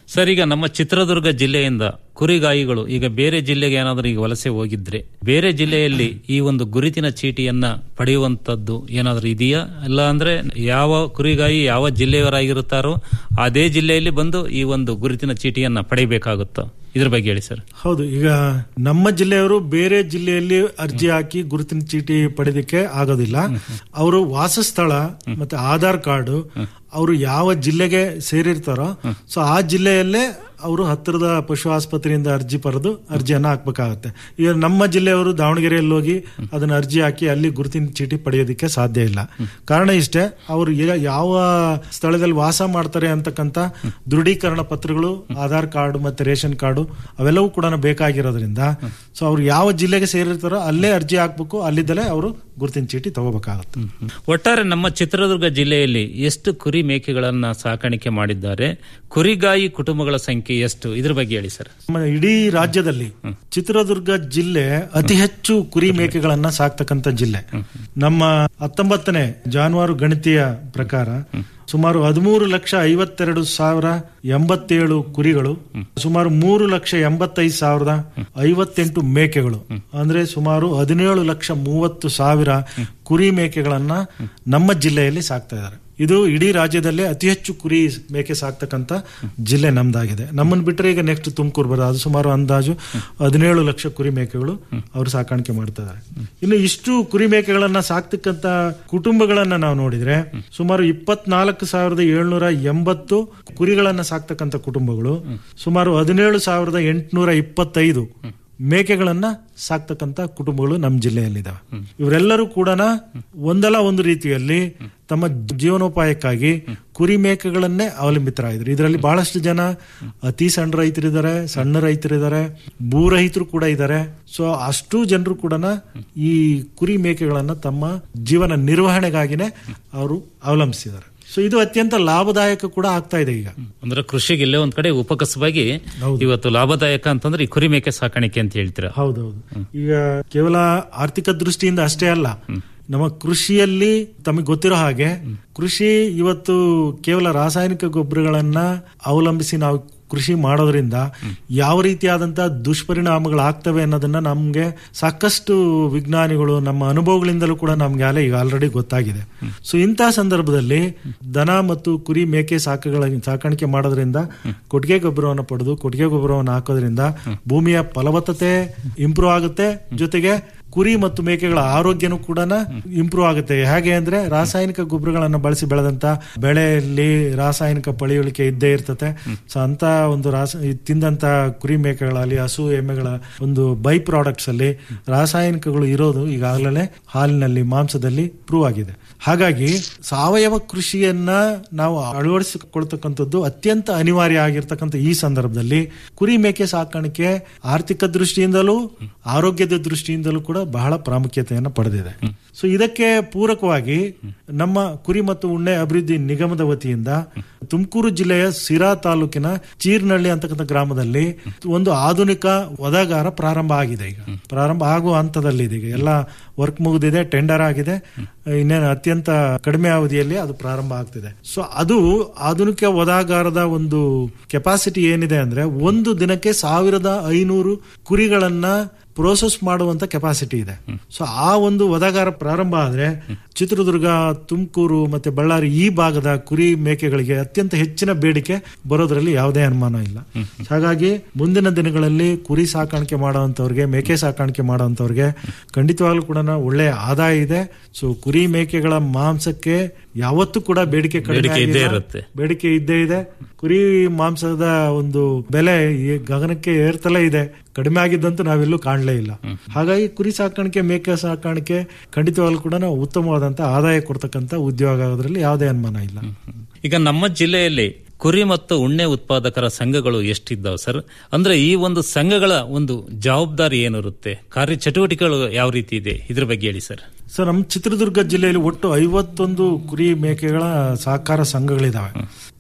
ಸರ್ ಈಗ ನಮ್ಮ ಚಿತ್ರದುರ್ಗ ಜಿಲ್ಲೆಯಿಂದ ಕುರಿಗಾಯಿಗಳು ಈಗ ಬೇರೆ ಜಿಲ್ಲೆಗೆ ಏನಾದರೂ ಈಗ ವಲಸೆ ಹೋಗಿದ್ರೆ ಬೇರೆ ಜಿಲ್ಲೆಯಲ್ಲಿ ಈ ಒಂದು ಗುರುತಿನ ಚೀಟಿಯನ್ನ ಪಡೆಯುವಂತದ್ದು ಏನಾದರೂ ಇದೆಯಾ ಇಲ್ಲ ಅಂದ್ರೆ ಯಾವ ಕುರಿಗಾಯಿ ಯಾವ ಜಿಲ್ಲೆಯವರಾಗಿರುತ್ತಾರೋ ಅದೇ ಜಿಲ್ಲೆಯಲ್ಲಿ ಬಂದು ಈ ಒಂದು ಗುರುತಿನ ಚೀಟಿಯನ್ನ ಪಡೆಯಬೇಕಾಗುತ್ತೋ ಇದ್ರ ಬಗ್ಗೆ ಹೇಳಿ ಸರ್ ಹೌದು ಈಗ ನಮ್ಮ ಜಿಲ್ಲೆಯವರು ಬೇರೆ ಜಿಲ್ಲೆಯಲ್ಲಿ ಅರ್ಜಿ ಹಾಕಿ ಗುರುತಿನ ಚೀಟಿ ಪಡೆದಕ್ಕೆ ಆಗೋದಿಲ್ಲ ಅವರು ವಾಸಸ್ಥಳ ಮತ್ತೆ ಆಧಾರ್ ಕಾರ್ಡು ಅವರು ಯಾವ ಜಿಲ್ಲೆಗೆ ಸೇರಿರ್ತಾರೋ ಸೊ ಆ ಜಿಲ್ಲೆಯಲ್ಲೇ ಅವರು ಹತ್ತಿರದ ಪಶು ಆಸ್ಪತ್ರೆಯಿಂದ ಅರ್ಜಿ ಪಡೆದು ಅರ್ಜಿಯನ್ನ ಹಾಕ್ಬೇಕಾಗತ್ತೆ ಈಗ ನಮ್ಮ ಜಿಲ್ಲೆಯವರು ದಾವಣಗೆರೆಯಲ್ಲಿ ಹೋಗಿ ಅದನ್ನ ಅರ್ಜಿ ಹಾಕಿ ಅಲ್ಲಿ ಗುರುತಿನ ಚೀಟಿ ಪಡೆಯೋದಕ್ಕೆ ಸಾಧ್ಯ ಇಲ್ಲ ಕಾರಣ ಇಷ್ಟೇ ಅವರು ಯ- ಯಾವ ಸ್ಥಳದಲ್ಲಿ ವಾಸ ಮಾಡ್ತಾರೆ ಅಂತಕ್ಕಂಥ ದೃಢೀಕರಣ ಪತ್ರಗಳು ಆಧಾರ್ ಕಾರ್ಡ್ ಮತ್ತೆ ರೇಷನ್ ಕಾರ್ಡು ಅವೆಲ್ಲವೂ ಕೂಡ ಬೇಕಾಗಿರೋದ್ರಿಂದ ಸೊ ಅವ್ರು ಯಾವ ಜಿಲ್ಲೆಗೆ ಸೇರಿರ್ತಾರೋ ಅಲ್ಲೇ ಅರ್ಜಿ ಹಾಕ್ಬೇಕು ಅಲ್ಲಿದ್ದಲೇ ಅವರು ಗುರುತಿನ ಚೀಟಿ ತಗೋಬೇಕಾಗತ್ತೆ ಒಟ್ಟಾರೆ ನಮ್ಮ ಚಿತ್ರದುರ್ಗ ಜಿಲ್ಲೆಯಲ್ಲಿ ಎಷ್ಟು ಕುರಿ ಮೇಕೆಗಳನ್ನ ಸಾಕಾಣಿಕೆ ಮಾಡಿದ್ದಾರೆ ಕುರಿಗಾಯಿ ಕುಟುಂಬಗಳ ಸಂಖ್ಯೆ ಎಷ್ಟು ಇದ್ರ ಬಗ್ಗೆ ಹೇಳಿ ಸರ್ ನಮ್ಮ ಇಡೀ ರಾಜ್ಯದಲ್ಲಿ ಚಿತ್ರದುರ್ಗ ಜಿಲ್ಲೆ ಅತಿ ಹೆಚ್ಚು ಕುರಿ ಮೇಕೆಗಳನ್ನ ಸಾಕ್ತಕ್ಕಂತ ಜಿಲ್ಲೆ ನಮ್ಮ ಹತ್ತೊಂಬತ್ತನೇ ಜಾನುವಾರು ಗಣತಿಯ ಪ್ರಕಾರ ಸುಮಾರು ಹದಿಮೂರು ಲಕ್ಷ ಐವತ್ತೆರಡು ಸಾವಿರ ಎಂಬತ್ತೇಳು ಕುರಿಗಳು ಸುಮಾರು ಮೂರು ಲಕ್ಷ ಎಂಬತ್ತೈದು ಸಾವಿರದ ಐವತ್ತೆಂಟು ಮೇಕೆಗಳು ಅಂದ್ರೆ ಸುಮಾರು ಹದಿನೇಳು ಲಕ್ಷ ಮೂವತ್ತು ಸಾವಿರ ಕುರಿ ಮೇಕೆಗಳನ್ನ ನಮ್ಮ ಜಿಲ್ಲೆಯಲ್ಲಿ ಸಾಕ್ತಾ ಇದ್ದಾರೆ ಇದು ಇಡೀ ರಾಜ್ಯದಲ್ಲೇ ಅತಿ ಹೆಚ್ಚು ಕುರಿ ಮೇಕೆ ಸಾಕ್ತಕ್ಕಂತ ಜಿಲ್ಲೆ ನಮ್ದಾಗಿದೆ ನಮ್ಮನ್ನು ಬಿಟ್ಟರೆ ಈಗ ನೆಕ್ಸ್ಟ್ ತುಮಕೂರು ಬರೋದು ಅದು ಸುಮಾರು ಅಂದಾಜು ಹದಿನೇಳು ಲಕ್ಷ ಕುರಿ ಮೇಕೆಗಳು ಅವರು ಸಾಕಾಣಿಕೆ ಮಾಡ್ತಾ ಇದ್ದಾರೆ ಇನ್ನು ಇಷ್ಟು ಕುರಿ ಮೇಕೆಗಳನ್ನ ಸಾಕ್ತಕ್ಕಂತ ಕುಟುಂಬಗಳನ್ನ ನಾವು ನೋಡಿದ್ರೆ ಸುಮಾರು ಇಪ್ಪತ್ನಾಲ್ಕು ಸಾವಿರದ ಏಳ್ನೂರ ಎಂಬತ್ತು ಕುರಿಗಳನ್ನ ಸಾಕ್ತಕ್ಕಂತ ಕುಟುಂಬಗಳು ಸುಮಾರು ಹದಿನೇಳು ಸಾವಿರದ ಎಂಟುನೂರ ಇಪ್ಪತ್ತೈದು ಮೇಕೆಗಳನ್ನ ಸಾಕ್ತಕ್ಕಂತ ಕುಟುಂಬಗಳು ನಮ್ಮ ಜಿಲ್ಲೆಯಲ್ಲಿದ್ದಾವೆ ಇವರೆಲ್ಲರೂ ಕೂಡ ಒಂದಲ್ಲ ಒಂದು ರೀತಿಯಲ್ಲಿ ತಮ್ಮ ಜೀವನೋಪಾಯಕ್ಕಾಗಿ ಕುರಿ ಮೇಕೆಗಳನ್ನೇ ಅವಲಂಬಿತರಾಗಿದ್ರು ಇದರಲ್ಲಿ ಬಹಳಷ್ಟು ಜನ ಅತಿ ಸಣ್ಣ ರೈತರಿದ್ದಾರೆ ಸಣ್ಣ ರೈತರಿದ್ದಾರೆ ಭೂ ರೈತರು ಕೂಡ ಇದ್ದಾರೆ ಸೊ ಅಷ್ಟು ಜನರು ಕೂಡ ಈ ಕುರಿ ಮೇಕೆಗಳನ್ನ ತಮ್ಮ ಜೀವನ ನಿರ್ವಹಣೆಗಾಗಿನೇ ಅವರು ಅವಲಂಬಿಸಿದ್ದಾರೆ ಸೊ ಇದು ಅತ್ಯಂತ ಲಾಭದಾಯಕ ಕೂಡ ಆಗ್ತಾ ಇದೆ ಈಗ ಅಂದ್ರೆ ಕೃಷಿಗೆ ಇಲ್ಲೇ ಒಂದ್ ಕಡೆ ಉಪಕಸವಾಗಿ ಇವತ್ತು ಲಾಭದಾಯಕ ಅಂತಂದ್ರೆ ಈ ಕುರಿ ಮೇಕೆ ಸಾಕಾಣಿಕೆ ಅಂತ ಹೇಳ್ತೀರಾ ಹೌದೌದು ಈಗ ಕೇವಲ ಆರ್ಥಿಕ ದೃಷ್ಟಿಯಿಂದ ಅಷ್ಟೇ ಅಲ್ಲ ನಮ್ಮ ಕೃಷಿಯಲ್ಲಿ ತಮಗೆ ಗೊತ್ತಿರೋ ಹಾಗೆ ಕೃಷಿ ಇವತ್ತು ಕೇವಲ ರಾಸಾಯನಿಕ ಗೊಬ್ಬರಗಳನ್ನ ಅವಲಂಬಿಸಿ ನಾವು ಕೃಷಿ ಮಾಡೋದ್ರಿಂದ ಯಾವ ರೀತಿಯಾದಂತಹ ದುಷ್ಪರಿಣಾಮಗಳಾಗ್ತವೆ ಅನ್ನೋದನ್ನ ನಮ್ಗೆ ಸಾಕಷ್ಟು ವಿಜ್ಞಾನಿಗಳು ನಮ್ಮ ಅನುಭವಗಳಿಂದಲೂ ಕೂಡ ನಮ್ಗೆ ಅಲ್ಲೇ ಈಗ ಆಲ್ರೆಡಿ ಗೊತ್ತಾಗಿದೆ ಸೊ ಇಂತಹ ಸಂದರ್ಭದಲ್ಲಿ ದನ ಮತ್ತು ಕುರಿ ಮೇಕೆ ಸಾಕಗಳ ಸಾಕಾಣಿಕೆ ಮಾಡೋದ್ರಿಂದ ಕೊಟ್ಟಿಗೆ ಗೊಬ್ಬರವನ್ನು ಪಡೆದು ಕೊಟ್ಟಿಗೆ ಗೊಬ್ಬರವನ್ನು ಹಾಕೋದ್ರಿಂದ ಭೂಮಿಯ ಫಲವತ್ತತೆ ಇಂಪ್ರೂವ್ ಆಗುತ್ತೆ ಜೊತೆಗೆ ಕುರಿ ಮತ್ತು ಮೇಕೆಗಳ ಆರೋಗ್ಯನೂ ಕೂಡ ಇಂಪ್ರೂವ್ ಆಗುತ್ತೆ ಹೇಗೆ ಅಂದ್ರೆ ರಾಸಾಯನಿಕ ಗೊಬ್ಬರಗಳನ್ನು ಬಳಸಿ ಬೆಳೆದಂತ ಬೆಳೆಯಲ್ಲಿ ರಾಸಾಯನಿಕ ಪಳೆಯುಳಿಕೆ ಇದ್ದೇ ಇರ್ತತೆ ಸೊ ಅಂತ ಒಂದು ರಾಸ ತಿಂದಂತ ಕುರಿ ಮೇಕೆಗಳಲ್ಲಿ ಹಸು ಎಮ್ಮೆಗಳ ಒಂದು ಬೈ ಪ್ರಾಡಕ್ಟ್ಸ್ ಅಲ್ಲಿ ರಾಸಾಯನಿಕಗಳು ಇರೋದು ಈಗಾಗಲೇ ಹಾಲಿನಲ್ಲಿ ಮಾಂಸದಲ್ಲಿ ಪ್ರೂವ್ ಆಗಿದೆ ಹಾಗಾಗಿ ಸಾವಯವ ಕೃಷಿಯನ್ನ ನಾವು ಅಳವಡಿಸಿಕೊಳ್ತಕ್ಕಂಥದ್ದು ಅತ್ಯಂತ ಅನಿವಾರ್ಯ ಆಗಿರ್ತಕ್ಕಂಥ ಈ ಸಂದರ್ಭದಲ್ಲಿ ಕುರಿ ಮೇಕೆ ಸಾಕಾಣಿಕೆ ಆರ್ಥಿಕ ದೃಷ್ಟಿಯಿಂದಲೂ ಆರೋಗ್ಯದ ದೃಷ್ಟಿಯಿಂದಲೂ ಕೂಡ ಬಹಳ ಪ್ರಾಮುಖ್ಯತೆಯನ್ನು ಪಡೆದಿದೆ ಸೊ ಇದಕ್ಕೆ ಪೂರಕವಾಗಿ ನಮ್ಮ ಕುರಿ ಮತ್ತು ಉಣ್ಣೆ ಅಭಿವೃದ್ಧಿ ನಿಗಮದ ವತಿಯಿಂದ ತುಮಕೂರು ಜಿಲ್ಲೆಯ ಸಿರಾ ತಾಲೂಕಿನ ಚೀರ್ನಳ್ಳಿ ಅಂತಕ್ಕಂಥ ಗ್ರಾಮದಲ್ಲಿ ಒಂದು ಆಧುನಿಕ ಒದಗಾರ ಪ್ರಾರಂಭ ಆಗಿದೆ ಈಗ ಪ್ರಾರಂಭ ಆಗುವ ಹಂತದಲ್ಲಿದೆ ಈಗ ಎಲ್ಲ ವರ್ಕ್ ಮುಗಿದಿದೆ ಟೆಂಡರ್ ಆಗಿದೆ ಇನ್ನೇನು ಅತ್ಯಂತ ಕಡಿಮೆ ಅವಧಿಯಲ್ಲಿ ಅದು ಪ್ರಾರಂಭ ಆಗ್ತಿದೆ ಸೊ ಅದು ಆಧುನಿಕ ಒದಾಗಾರದ ಒಂದು ಕೆಪಾಸಿಟಿ ಏನಿದೆ ಅಂದ್ರೆ ಒಂದು ದಿನಕ್ಕೆ ಸಾವಿರದ ಐನೂರು ಕುರಿಗಳನ್ನ ಪ್ರೋಸೆಸ್ ಮಾಡುವಂತ ಕೆಪಾಸಿಟಿ ಇದೆ ಸೊ ಆ ಒಂದು ಒದಗಾರ ಪ್ರಾರಂಭ ಆದ್ರೆ ಚಿತ್ರದುರ್ಗ ತುಮಕೂರು ಮತ್ತೆ ಬಳ್ಳಾರಿ ಈ ಭಾಗದ ಕುರಿ ಮೇಕೆಗಳಿಗೆ ಅತ್ಯಂತ ಹೆಚ್ಚಿನ ಬೇಡಿಕೆ ಬರೋದ್ರಲ್ಲಿ ಯಾವುದೇ ಅನುಮಾನ ಇಲ್ಲ ಹಾಗಾಗಿ ಮುಂದಿನ ದಿನಗಳಲ್ಲಿ ಕುರಿ ಸಾಕಾಣಿಕೆ ಮಾಡುವಂತವ್ರಿಗೆ ಮೇಕೆ ಸಾಕಾಣಿಕೆ ಮಾಡುವಂತವ್ರಿಗೆ ಖಂಡಿತವಾಗ್ಲೂ ಕೂಡ ಒಳ್ಳೆಯ ಆದಾಯ ಇದೆ ಸೊ ಕುರಿ ಮೇಕೆಗಳ ಮಾಂಸಕ್ಕೆ ಯಾವತ್ತೂ ಕೂಡ ಬೇಡಿಕೆ ಕಡಿಮೆ ಬೇಡಿಕೆ ಇದ್ದೇ ಆಗಿಲ್ಲ. ಇರುತ್ತೆ. ಬೇಡಿಕೆ ಇದ್ದೇ ಇದೆ ಕುರಿ ಮಾಂಸದ ಒಂದು ಬೆಲೆ ಈ ಗಗನಕ್ಕೆ ಏರ್ತಲೇ ಇದೆ ಕಡಿಮೆ ಆಗಿದ್ದಂತೂ ನಾವೆಲ್ಲೂ ಕಾಣಲೇ ಇಲ್ಲ ಹಾಗಾಗಿ ಕುರಿ ಸಾಕಾಣಿಕೆ ಮೇಕೆ ಸಾಕಾಣಿಕೆ ಖಂಡಿತವಾಗ್ಲೂ ಕೂಡ ನಾವು ಉತ್ತಮವಾದಂತ ಆದಾಯ ಕೊಡ್ತಕ್ಕಂತ ಉದ್ಯೋಗ ಆಗೋದ್ರಲ್ಲಿ ಯಾವುದೇ ಅನುಮಾನ ಇಲ್ಲ ಈಗ ನಮ್ಮ ಜಿಲ್ಲೆಯಲ್ಲಿ ಕುರಿ ಮತ್ತು ಉಣ್ಣೆ ಉತ್ಪಾದಕರ ಸಂಘಗಳು ಎಷ್ಟಿದ್ದಾವೆ ಸರ್ ಅಂದ್ರೆ ಈ ಒಂದು ಸಂಘಗಳ ಒಂದು ಜವಾಬ್ದಾರಿ ಏನಿರುತ್ತೆ ಕಾರ್ಯ ಚಟುವಟಿಕೆಗಳು ಯಾವ ರೀತಿ ಇದೆ ಇದ್ರ ಬಗ್ಗೆ ಹೇಳಿ ಸರ್ ಸರ್ ನಮ್ಮ ಚಿತ್ರದುರ್ಗ ಜಿಲ್ಲೆಯಲ್ಲಿ ಒಟ್ಟು ಐವತ್ತೊಂದು ಕುರಿ ಮೇಕೆಗಳ ಸಹಕಾರ ಸಂಘಗಳಿದಾವೆ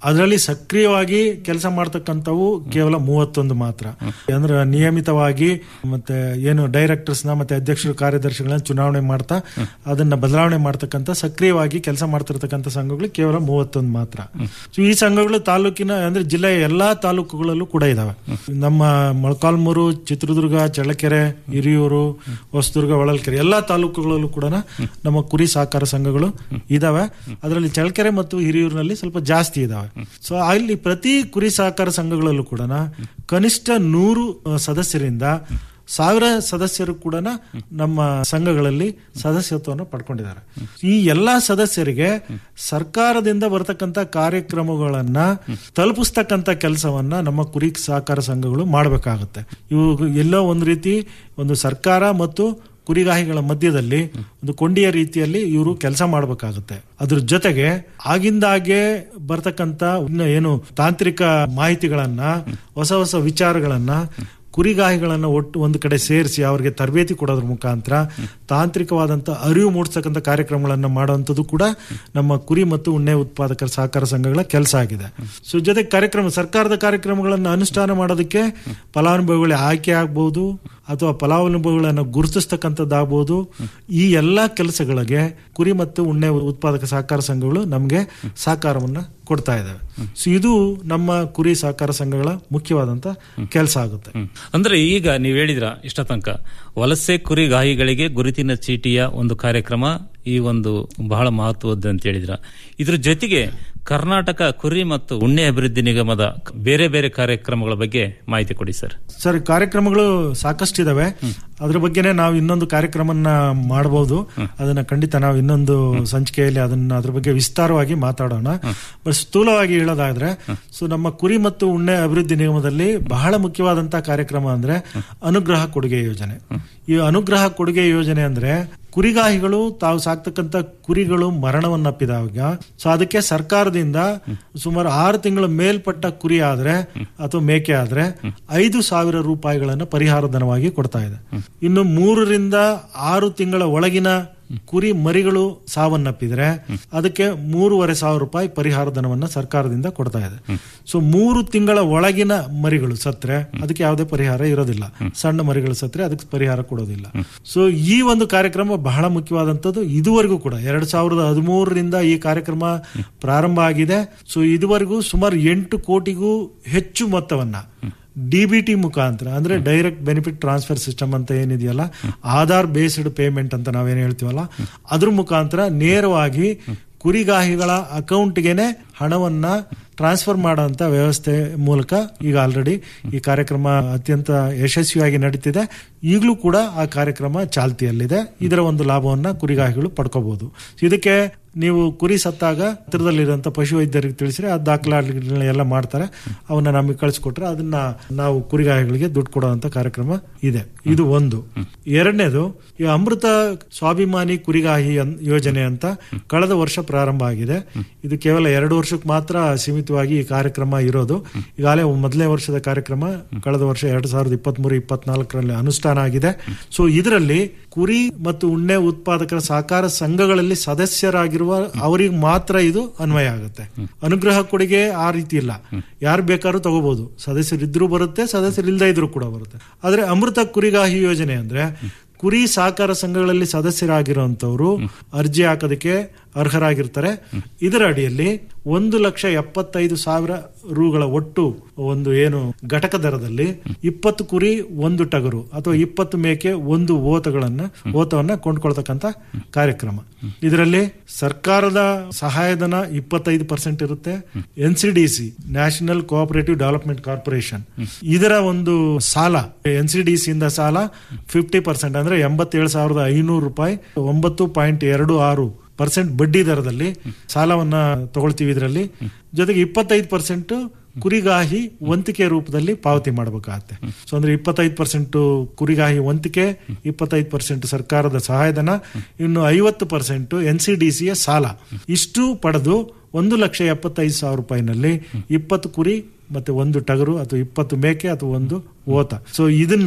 ಅದರಲ್ಲಿ ಸಕ್ರಿಯವಾಗಿ ಕೆಲಸ ಮಾಡ್ತಕ್ಕಂಥವು ಕೇವಲ ಮೂವತ್ತೊಂದು ಮಾತ್ರ ಅಂದ್ರೆ ನಿಯಮಿತವಾಗಿ ಮತ್ತೆ ಏನು ಡೈರೆಕ್ಟರ್ಸ್ ನ ಮತ್ತೆ ಅಧ್ಯಕ್ಷರು ಕಾರ್ಯದರ್ಶಿಗಳನ್ನ ಚುನಾವಣೆ ಮಾಡ್ತಾ ಅದನ್ನ ಬದಲಾವಣೆ ಮಾಡ್ತಕ್ಕಂಥ ಸಕ್ರಿಯವಾಗಿ ಕೆಲಸ ಮಾಡ್ತಿರ್ತಕ್ಕಂಥ ಸಂಘಗಳು ಕೇವಲ ಮೂವತ್ತೊಂದು ಮಾತ್ರ ಸೊ ಈ ಸಂಘಗಳು ತಾಲೂಕಿನ ಅಂದ್ರೆ ಜಿಲ್ಲೆಯ ಎಲ್ಲಾ ತಾಲೂಕುಗಳಲ್ಲೂ ಕೂಡ ಇದಾವೆ ನಮ್ಮ ಮೊಳಕಾಲ್ಮೂರು ಚಿತ್ರದುರ್ಗ ಚಳ್ಳಕೆರೆ ಹಿರಿಯೂರು ಹೊಸದುರ್ಗ ಹೊಳಲ್ಕೆರೆ ಎಲ್ಲಾ ತಾಲೂಕುಗಳಲ್ಲೂ ಕೂಡ ನಮ್ಮ ಕುರಿ ಸಹಕಾರ ಸಂಘಗಳು ಇದಾವೆ ಅದರಲ್ಲಿ ಚಳ್ಳಕೆರೆ ಮತ್ತು ಹಿರಿಯೂರಿನಲ್ಲಿ ಸ್ವಲ್ಪ ಜಾಸ್ತಿ ಇದಾವೆ ಸೊ ಅಲ್ಲಿ ಪ್ರತಿ ಕುರಿ ಸಹಕಾರ ಸಂಘಗಳಲ್ಲೂ ಕೂಡ ಕನಿಷ್ಠ ನೂರು ಅಹ್, ಸದಸ್ಯರಿಂದ ಸಾವಿರ ಸದಸ್ಯರು ಕೂಡ ನಮ್ಮ ಸಂಘಗಳಲ್ಲಿ ಸದಸ್ಯತ್ವವನ್ನು ಪಡ್ಕೊಂಡಿದ್ದಾರೆ ಈ ಎಲ್ಲಾ ಸದಸ್ಯರಿಗೆ ಸರ್ಕಾರದಿಂದ ಬರತಕ್ಕಂತ ಕಾರ್ಯಕ್ರಮಗಳನ್ನ ತಲುಪಿಸ್ತಕ್ಕಂತ ಕೆಲಸವನ್ನ ನಮ್ಮ ಕುರಿ ಸಹಕಾರ ಸಂಘಗಳು ಮಾಡಬೇಕಾಗುತ್ತೆ ಇವು ಎಲ್ಲೋ ಒಂದು ರೀತಿ ಒಂದು ಸರ್ಕಾರ ಮತ್ತು ಕುರಿಗಾಹಿಗಳ ಮಧ್ಯದಲ್ಲಿ ಒಂದು ಕೊಂಡಿಯ ರೀತಿಯಲ್ಲಿ ಇವರು ಕೆಲಸ ಮಾಡಬೇಕಾಗುತ್ತೆ ಅದ್ರ ಜೊತೆಗೆ ಆಗಿಂದಾಗೆ ಬರ್ತಕ್ಕಂತ ಇನ್ನು ಏನು ತಾಂತ್ರಿಕ ಮಾಹಿತಿಗಳನ್ನ ಹೊಸ ಹೊಸ ವಿಚಾರಗಳನ್ನ ಕುರಿಗಾಹಿಗಳನ್ನ ಒಟ್ಟು ಒಂದು ಕಡೆ ಸೇರಿಸಿ ಅವರಿಗೆ ತರಬೇತಿ ಕೊಡೋದ್ರ ಮುಖಾಂತರ ತಾಂತ್ರಿಕವಾದಂತ ಅರಿವು ಮೂಡಿಸ್ತಕ್ಕಂಥ ಕಾರ್ಯಕ್ರಮಗಳನ್ನು ಮಾಡುವಂಥದ್ದು ಕೂಡ ನಮ್ಮ ಕುರಿ ಮತ್ತು ಉಣ್ಣೆ ಉತ್ಪಾದಕರ ಸಹಕಾರ ಸಂಘಗಳ ಕೆಲಸ ಆಗಿದೆ ಸೊ ಜೊತೆಗೆ ಕಾರ್ಯಕ್ರಮ ಸರ್ಕಾರದ ಕಾರ್ಯಕ್ರಮಗಳನ್ನು ಅನುಷ್ಠಾನ ಮಾಡೋದಕ್ಕೆ ಫಲಾನುಭವಿಗಳ ಆಯ್ಕೆ ಆಗ್ಬಹುದು ಅಥವಾ ಫಲಾನುಭವಿಗಳನ್ನು ಗುರುತಿಸ್ತಕ್ಕಂಥದ್ದಾಗಬಹುದು ಈ ಎಲ್ಲಾ ಕೆಲಸಗಳಿಗೆ ಕುರಿ ಮತ್ತು ಉಣ್ಣೆ ಉತ್ಪಾದಕ ಸಹಕಾರ ಸಂಘಗಳು ನಮಗೆ ಸಹಕಾರವನ್ನ ಕೊಡ್ತಾ ಇದ್ದಾವೆ ಸೊ ಇದು ನಮ್ಮ ಕುರಿ ಸಹಕಾರ ಸಂಘಗಳ ಮುಖ್ಯವಾದಂತ ಕೆಲಸ ಆಗುತ್ತೆ ಅಂದ್ರೆ ಈಗ ನೀವು ಹೇಳಿದ್ರ ಇಷ್ಟ ತನಕ ವಲಸೆ ಕುರಿಗಾಹಿಗಳಿಗೆ ಗುರುತಿನ ಚೀಟಿಯ ಒಂದು ಕಾರ್ಯಕ್ರಮ ಈ ಒಂದು ಬಹಳ ಮಹತ್ವದ್ದು ಅಂತ ಹೇಳಿದ್ರ ಇದ್ರ ಜೊತೆಗೆ ಕರ್ನಾಟಕ ಕುರಿ ಮತ್ತು ಉಣ್ಣೆ ಅಭಿವೃದ್ಧಿ ನಿಗಮದ ಬೇರೆ ಬೇರೆ ಕಾರ್ಯಕ್ರಮಗಳ ಬಗ್ಗೆ ಮಾಹಿತಿ ಕೊಡಿ ಸರ್ ಸರ್ ಕಾರ್ಯಕ್ರಮಗಳು ಸಾಕಷ್ಟು ಇದಾವೆ ಅದ್ರ ಬಗ್ಗೆನೇ ನಾವು ಇನ್ನೊಂದು ಕಾರ್ಯಕ್ರಮನ ಮಾಡಬಹುದು ಅದನ್ನ ಖಂಡಿತ ನಾವು ಇನ್ನೊಂದು ಸಂಚಿಕೆಯಲ್ಲಿ ಅದನ್ನ ಅದ್ರ ಬಗ್ಗೆ ವಿಸ್ತಾರವಾಗಿ ಮಾತಾಡೋಣ ಬಟ್ ಸ್ಥೂಲವಾಗಿ ಹೇಳೋದಾದ್ರೆ ಸೊ ನಮ್ಮ ಕುರಿ ಮತ್ತು ಉಣ್ಣೆ ಅಭಿವೃದ್ಧಿ ನಿಗಮದಲ್ಲಿ ಬಹಳ ಮುಖ್ಯವಾದಂತಹ ಕಾರ್ಯಕ್ರಮ ಅಂದ್ರೆ ಅನುಗ್ರಹ ಕೊಡುಗೆ ಯೋಜನೆ ಈ ಅನುಗ್ರಹ ಕೊಡುಗೆ ಯೋಜನೆ ಅಂದ್ರೆ ಕುರಿಗಾಹಿಗಳು ತಾವು ಸಾಕ್ತಕ್ಕಂತ ಕುರಿಗಳು ಮರಣವನ್ನಪ್ಪಿದಾಗ ಸೊ ಅದಕ್ಕೆ ಸರ್ಕಾರದಿಂದ ಸುಮಾರು ಆರು ತಿಂಗಳ ಮೇಲ್ಪಟ್ಟ ಕುರಿ ಆದ್ರೆ ಅಥವಾ ಮೇಕೆ ಆದ್ರೆ ಐದು ಸಾವಿರ ರೂಪಾಯಿಗಳನ್ನ ಪರಿಹಾರ ಧನವಾಗಿ ಕೊಡ್ತಾ ಇದೆ ಇನ್ನು ಮೂರರಿಂದ ಆರು ತಿಂಗಳ ಒಳಗಿನ ಕುರಿ ಮರಿಗಳು ಸಾವನ್ನಪ್ಪಿದ್ರೆ ಅದಕ್ಕೆ ಮೂರುವರೆ ಸಾವಿರ ರೂಪಾಯಿ ಪರಿಹಾರ ಧನವನ್ನ ಸರ್ಕಾರದಿಂದ ಕೊಡ್ತಾ ಇದೆ ಸೊ ಮೂರು ತಿಂಗಳ ಒಳಗಿನ ಮರಿಗಳು ಸತ್ರೆ ಅದಕ್ಕೆ ಯಾವುದೇ ಪರಿಹಾರ ಇರೋದಿಲ್ಲ ಸಣ್ಣ ಮರಿಗಳು ಸತ್ರೆ ಅದಕ್ಕೆ ಪರಿಹಾರ ಕೊಡೋದಿಲ್ಲ ಸೊ ಈ ಒಂದು ಕಾರ್ಯಕ್ರಮ ಬಹಳ ಮುಖ್ಯವಾದಂತದ್ದು ಇದುವರೆಗೂ ಕೂಡ ಎರಡ್ ಸಾವಿರದ ಹದಿಮೂರರಿಂದ ಈ ಕಾರ್ಯಕ್ರಮ ಪ್ರಾರಂಭ ಆಗಿದೆ ಸೊ ಇದುವರೆಗೂ ಸುಮಾರು ಎಂಟು ಕೋಟಿಗೂ ಹೆಚ್ಚು ಮೊತ್ತವನ್ನ ಡಿಬಿಟಿ ಮುಖಾಂತರ ಅಂದ್ರೆ ಡೈರೆಕ್ಟ್ ಬೆನಿಫಿಟ್ ಟ್ರಾನ್ಸ್ಫರ್ ಸಿಸ್ಟಮ್ ಅಂತ ಏನಿದೆಯಲ್ಲ ಆಧಾರ್ ಬೇಸ್ಡ್ ಪೇಮೆಂಟ್ ಅಂತ ನಾವೇನ್ ಹೇಳ್ತೀವಲ್ಲ ಅದ್ರ ಮುಖಾಂತರ ನೇರವಾಗಿ ಕುರಿಗಾಹಿಗಳ ಅಕೌಂಟ್ಗೆನೆ ಹಣವನ್ನ ಟ್ರಾನ್ಸ್ಫರ್ ಮಾಡುವಂತ ವ್ಯವಸ್ಥೆ ಮೂಲಕ ಈಗ ಆಲ್ರೆಡಿ ಈ ಕಾರ್ಯಕ್ರಮ ಅತ್ಯಂತ ಯಶಸ್ವಿಯಾಗಿ ನಡೀತಿದೆ ಈಗಲೂ ಕೂಡ ಆ ಕಾರ್ಯಕ್ರಮ ಚಾಲ್ತಿಯಲ್ಲಿದೆ ಇದರ ಒಂದು ಲಾಭವನ್ನ ಕುರಿಗಾಹಿಗಳು ಪಡ್ಕೋಬಹುದು ಇದಕ್ಕೆ ನೀವು ಕುರಿ ಸತ್ತಾಗ ಹತ್ತಿರದಲ್ಲಿರುವಂತ ಪಶು ವೈದ್ಯರಿಗೆ ತಿಳಿಸಿದ್ರೆ ಆ ದಾಖಲಾತಿಗಳನ್ನ ಎಲ್ಲ ಮಾಡ್ತಾರೆ ಅವನ್ನ ನಮಗೆ ಕಳಿಸ್ಕೊಟ್ರೆ ಅದನ್ನ ನಾವು ಕುರಿಗಾಹಿಗಳಿಗೆ ದುಡ್ಡು ಕೊಡುವಂತ ಕಾರ್ಯಕ್ರಮ ಇದೆ ಇದು ಒಂದು ಎರಡನೇದು ಈ ಅಮೃತ ಸ್ವಾಭಿಮಾನಿ ಕುರಿಗಾಹಿ ಅನ್- ಯೋಜನೆ ಅಂತ ಕಳೆದ ವರ್ಷ ಪ್ರಾರಂಭ ಆಗಿದೆ ಇದು ಕೇವಲ ಎರಡು ವರ್ಷಕ್ಕೆ ಮಾತ್ರ ಸೀಮಿತವಾಗಿ ಈ ಕಾರ್ಯಕ್ರಮ ಇರೋದು ಈಗಾಗಲೇ ಮೊದಲನೇ ವರ್ಷದ ಕಾರ್ಯಕ್ರಮ ಕಳೆದ ವರ್ಷ ಎರಡ್ ಸಾವಿರದ ಇಪ್ಪತ್ತ್ ಮೂರು ಇಪ್ಪತ್ನಾಲ್ಕರಲ್ಲಿ ಅನುಷ್ಠಾನ ಆಗಿದೆ ಸೊ ಇದರಲ್ಲಿ ಕುರಿ ಮತ್ತು ಉಣ್ಣೆ ಉತ್ಪಾದಕರ ಸಹಕಾರ ಸಂಘಗಳಲ್ಲಿ ಸದಸ್ಯರಾಗಿರುವ ಅವರಿಗೆ ಮಾತ್ರ ಇದು ಅನ್ವಯ ಆಗುತ್ತೆ ಅನುಗ್ರಹ ಕೊಡುಗೆ ಆ ರೀತಿ ಇಲ್ಲ ಯಾರು ಬೇಕಾದ್ರೂ ತಗೋಬಹುದು ಸದಸ್ಯರಿದ್ರು ಬರುತ್ತೆ ಸದಸ್ಯರಿಲ್ಲದೆ ಇದ್ರು ಕೂಡ ಬರುತ್ತೆ ಆದ್ರೆ ಅಮೃತ ಕುರಿಗಾಹಿ ಯೋಜನೆ ಅಂದ್ರೆ ಕುರಿ ಸಹಕಾರ ಸಂಘಗಳಲ್ಲಿ ಸದಸ್ಯರಾಗಿರುವಂತವರು ಅರ್ಜಿ ಹಾಕೋದಕ್ಕೆ ಅರ್ಹರಾಗಿರ್ತಾರೆ ಇದರ ಅಡಿಯಲ್ಲಿ ಒಂದು ಲಕ್ಷ ಎಪ್ಪತ್ತೈದು ಸಾವಿರ ರೂಗಳ ಒಟ್ಟು ಒಂದು ಏನು ಘಟಕ ದರದಲ್ಲಿ ಇಪ್ಪತ್ತು ಕುರಿ ಒಂದು ಟಗರು ಅಥವಾ ಇಪ್ಪತ್ತು ಮೇಕೆ ಒಂದು ಓತಗಳನ್ನ ಓತವನ್ನ ಕೊಂಡ್ಕೊಳ್ತಕ್ಕಂತ ಕಾರ್ಯಕ್ರಮ ಇದರಲ್ಲಿ ಸರ್ಕಾರದ ಸಹಾಯಧನ ಇಪ್ಪತ್ತೈದು ಪರ್ಸೆಂಟ್ ಇರುತ್ತೆ N C D C national cooperative development corporation ಇದರ ಒಂದು ಸಾಲ ಎನ್ ಸಿ ಡಿ ಸಿ ಇಂದ ಸಾಲ ಫಿಫ್ಟಿ ಪರ್ಸೆಂಟ್ ಅಂದ್ರೆ ಎಂಬತ್ತೇಳು ಸಾವಿರದ ಐನೂರು ರೂಪಾಯಿ ಒಂಬತ್ತು ಪಾಯಿಂಟ್ ಎರಡು ಆರು ಪರ್ಸೆಂಟ್ ಬಡ್ಡಿ ದರದಲ್ಲಿ ಸಾಲವನ್ನ ತಗೊಳ್ತೀವಿ ಇದರಲ್ಲಿ ಜೊತೆಗೆ ಇಪ್ಪತ್ತೈದು ಪರ್ಸೆಂಟ್ ಕುರಿಗಾಹಿ ವಂತಿಕೆ ರೂಪದಲ್ಲಿ ಪಾವತಿ ಮಾಡಬೇಕಾಗತ್ತೆ ಸೊ ಅಂದ್ರೆ ಇಪ್ಪತ್ತೈದು ಪರ್ಸೆಂಟ್ ಕುರಿಗಾಹಿ ವಂತಿಕೆ ಇಪ್ಪತ್ತೈದು ಪರ್ಸೆಂಟ್ ಸರ್ಕಾರದ ಸಹಾಯಧನ ಇನ್ನು ಐವತ್ತು ಪರ್ಸೆಂಟ್ ಎನ್ ಸಿ ಡಿ ಸಿಯ ಸಾಲ ಇಷ್ಟು ಪಡೆದು ಒಂದು ಲಕ್ಷ ಎಪ್ಪತ್ತೈದು ಸಾವಿರ ರೂಪಾಯಿನಲ್ಲಿ ಇಪ್ಪತ್ತು ಕುರಿ ಮತ್ತೆ ಒಂದು ಟಗರು ಅಥವಾ ಇಪ್ಪತ್ತು ಮೇಕೆ ಅಥವಾ ಒಂದು ಓತ ಸೊ ಇದನ್ನ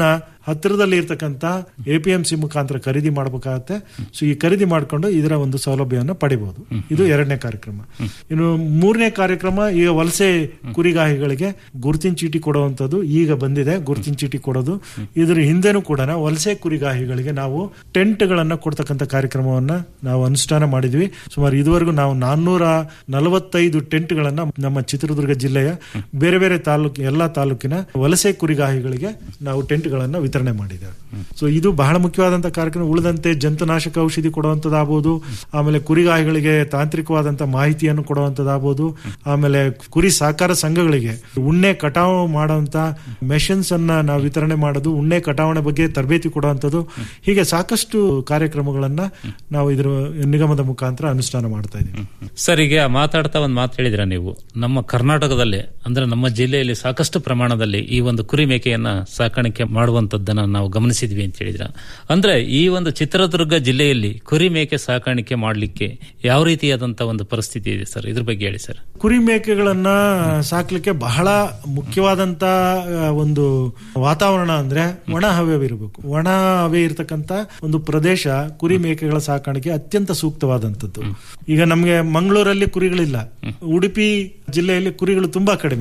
ಹತ್ತಿರದಲ್ಲಿ ಇರ್ತಕ್ಕಂಥ ಎ ಪಿ ಎಂ ಸಿ ಮುಖಾಂತರ ಖರೀದಿ ಮಾಡಬೇಕಾಗತ್ತೆ ಸೊ ಈ ಖರೀದಿ ಮಾಡಿಕೊಂಡು ಇದರ ಒಂದು ಸೌಲಭ್ಯವನ್ನು ಪಡಿಬಹುದು ಇದು ಎರಡನೇ ಕಾರ್ಯಕ್ರಮ ಇನ್ನು ಮೂರನೇ ಕಾರ್ಯಕ್ರಮ ಈಗ ವಲಸೆ ಕುರಿಗಾಹಿಗಳಿಗೆ ಗುರುತಿನ ಚೀಟಿ ಕೊಡುವಂತದ್ದು ಈಗ ಬಂದಿದೆ ಗುರುತಿನ ಚೀಟಿ ಕೊಡೋದು ಇದ್ರ ಹಿಂದೆನೂ ಕೂಡ ವಲಸೆ ಕುರಿಗಾಹಿಗಳಿಗೆ ನಾವು ಟೆಂಟ್ ಗಳನ್ನ ಕೊಡ್ತಕ್ಕಂಥ ಕಾರ್ಯಕ್ರಮವನ್ನ ನಾವು ಅನುಷ್ಠಾನ ಮಾಡಿದ್ವಿ ಸುಮಾರು ಇದುವರೆಗೂ ನಾವು ನಾನ್ನೂರ ನಲವತ್ತೈದು ಟೆಂಟ್ ಗಳನ್ನ ನಮ್ಮ ಚಿತ್ರದುರ್ಗ ಜಿಲ್ಲೆಯ ಬೇರೆ ಬೇರೆ ತಾಲೂಕು ಎಲ್ಲಾ ತಾಲೂಕಿನ ವಲಸೆ ಕುರಿಗಾಹಿಗಳಿಗೆ ನಾವು ಟೆಂಟ್ ಗಳನ್ನ ವಿತರಣೆ ಮಾಡಿದ್ದೇವೆ ಸೊ ಇದು ಬಹಳ ಮುಖ್ಯವಾದಂತಹ ಕಾರ್ಯಕ್ರಮ ಉಳಿದಂತೆ ಜಂತುನಾಶಕ ಔಷಧಿ ಕೊಡುವಂತದ್ದಾಗಬಹುದು ಆಮೇಲೆ ಕುರಿಗಾಹಿಗಳಿಗೆ ತಾಂತ್ರಿಕವಾದಂತ ಮಾಹಿತಿಯನ್ನು ಕೊಡುವಂತದ್ದಾಗಬಹುದು ಆಮೇಲೆ ಕುರಿ ಸಹಕಾರ ಸಂಘಗಳಿಗೆ ಉಣ್ಣೆ ಕಟಾವು ಮಾಡುವಂತ ಮೆಷಿನ್ಸ್ ಅನ್ನ ನಾವು ವಿತರಣೆ ಮಾಡೋದು ಉಣ್ಣೆ ಕಟಾವಣೆ ಬಗ್ಗೆ ತರಬೇತಿ ಕೊಡುವಂತದ್ದು ಹೀಗೆ ಸಾಕಷ್ಟು ಕಾರ್ಯಕ್ರಮಗಳನ್ನ ನಾವು ಇದ್ರ ನಿಗಮದ ಮುಖಾಂತರ ಅನುಷ್ಠಾನ ಮಾಡ್ತಾ ಇದ್ದೀವಿ ಸರ್ ಈಗ ಮಾತಾಡ್ತಾ ಒಂದು ಮಾತು ಹೇಳಿದ್ರ ನೀವು ನಮ್ಮ ಕರ್ನಾಟಕದಲ್ಲಿ ಅಂದ್ರೆ ನಮ್ಮ ಜಿಲ್ಲೆಯಲ್ಲಿ ಸಾಕಷ್ಟು ಪ್ರಮಾಣದಲ್ಲಿ ಈ ಒಂದು ಕುರಿ ಮೇಕೆಯನ್ನ ಸಾಕಾಣಿಕೆ ಮಾಡುವಂತದ್ದನ್ನ ನಾವು ಗಮನಿಸಿದ್ವಿ ಅಂತ ಹೇಳಿದ್ರ ಅಂದ್ರೆ ಈ ಒಂದು ಚಿತ್ರದುರ್ಗ ಜಿಲ್ಲೆಯಲ್ಲಿ ಕುರಿ ಮೇಕೆ ಸಾಕಾಣಿಕೆ ಮಾಡಲಿಕ್ಕೆ ಯಾವ ರೀತಿಯಾದಂತಹ ಒಂದು ಪರಿಸ್ಥಿತಿ ಇದೆ ಸರ್ ಇದ್ರ ಬಗ್ಗೆ ಹೇಳಿ ಸರ್ ಕುರಿ ಮೇಕೆಗಳನ್ನ ಸಾಕ್ಲಿಕ್ಕೆ ಬಹಳ ಮುಖ್ಯವಾದಂತ ಆ, ಒಂದು ವಾತಾವರಣ ಅಂದ್ರೆ ಒಣ ಹವೆವಿರಬೇಕು ಒಣ ಹವೆ ಇರತಕ್ಕಂತ ಒಂದು ಪ್ರದೇಶ ಕುರಿ ಮೇಕೆಗಳ ಸಾಕಾಣಿಕೆ ಅತ್ಯಂತ ಸೂಕ್ತವಾದಂತದ್ದು ಈಗ ನಮ್ಗೆ ಮಂಗಳೂರಲ್ಲಿ ಕುರಿಗಳಿಲ್ಲ ಉಡುಪಿ ಜಿಲ್ಲೆಯಲ್ಲಿ ಕುರಿಗಳು ತುಂಬಾ ಕಡಿಮೆ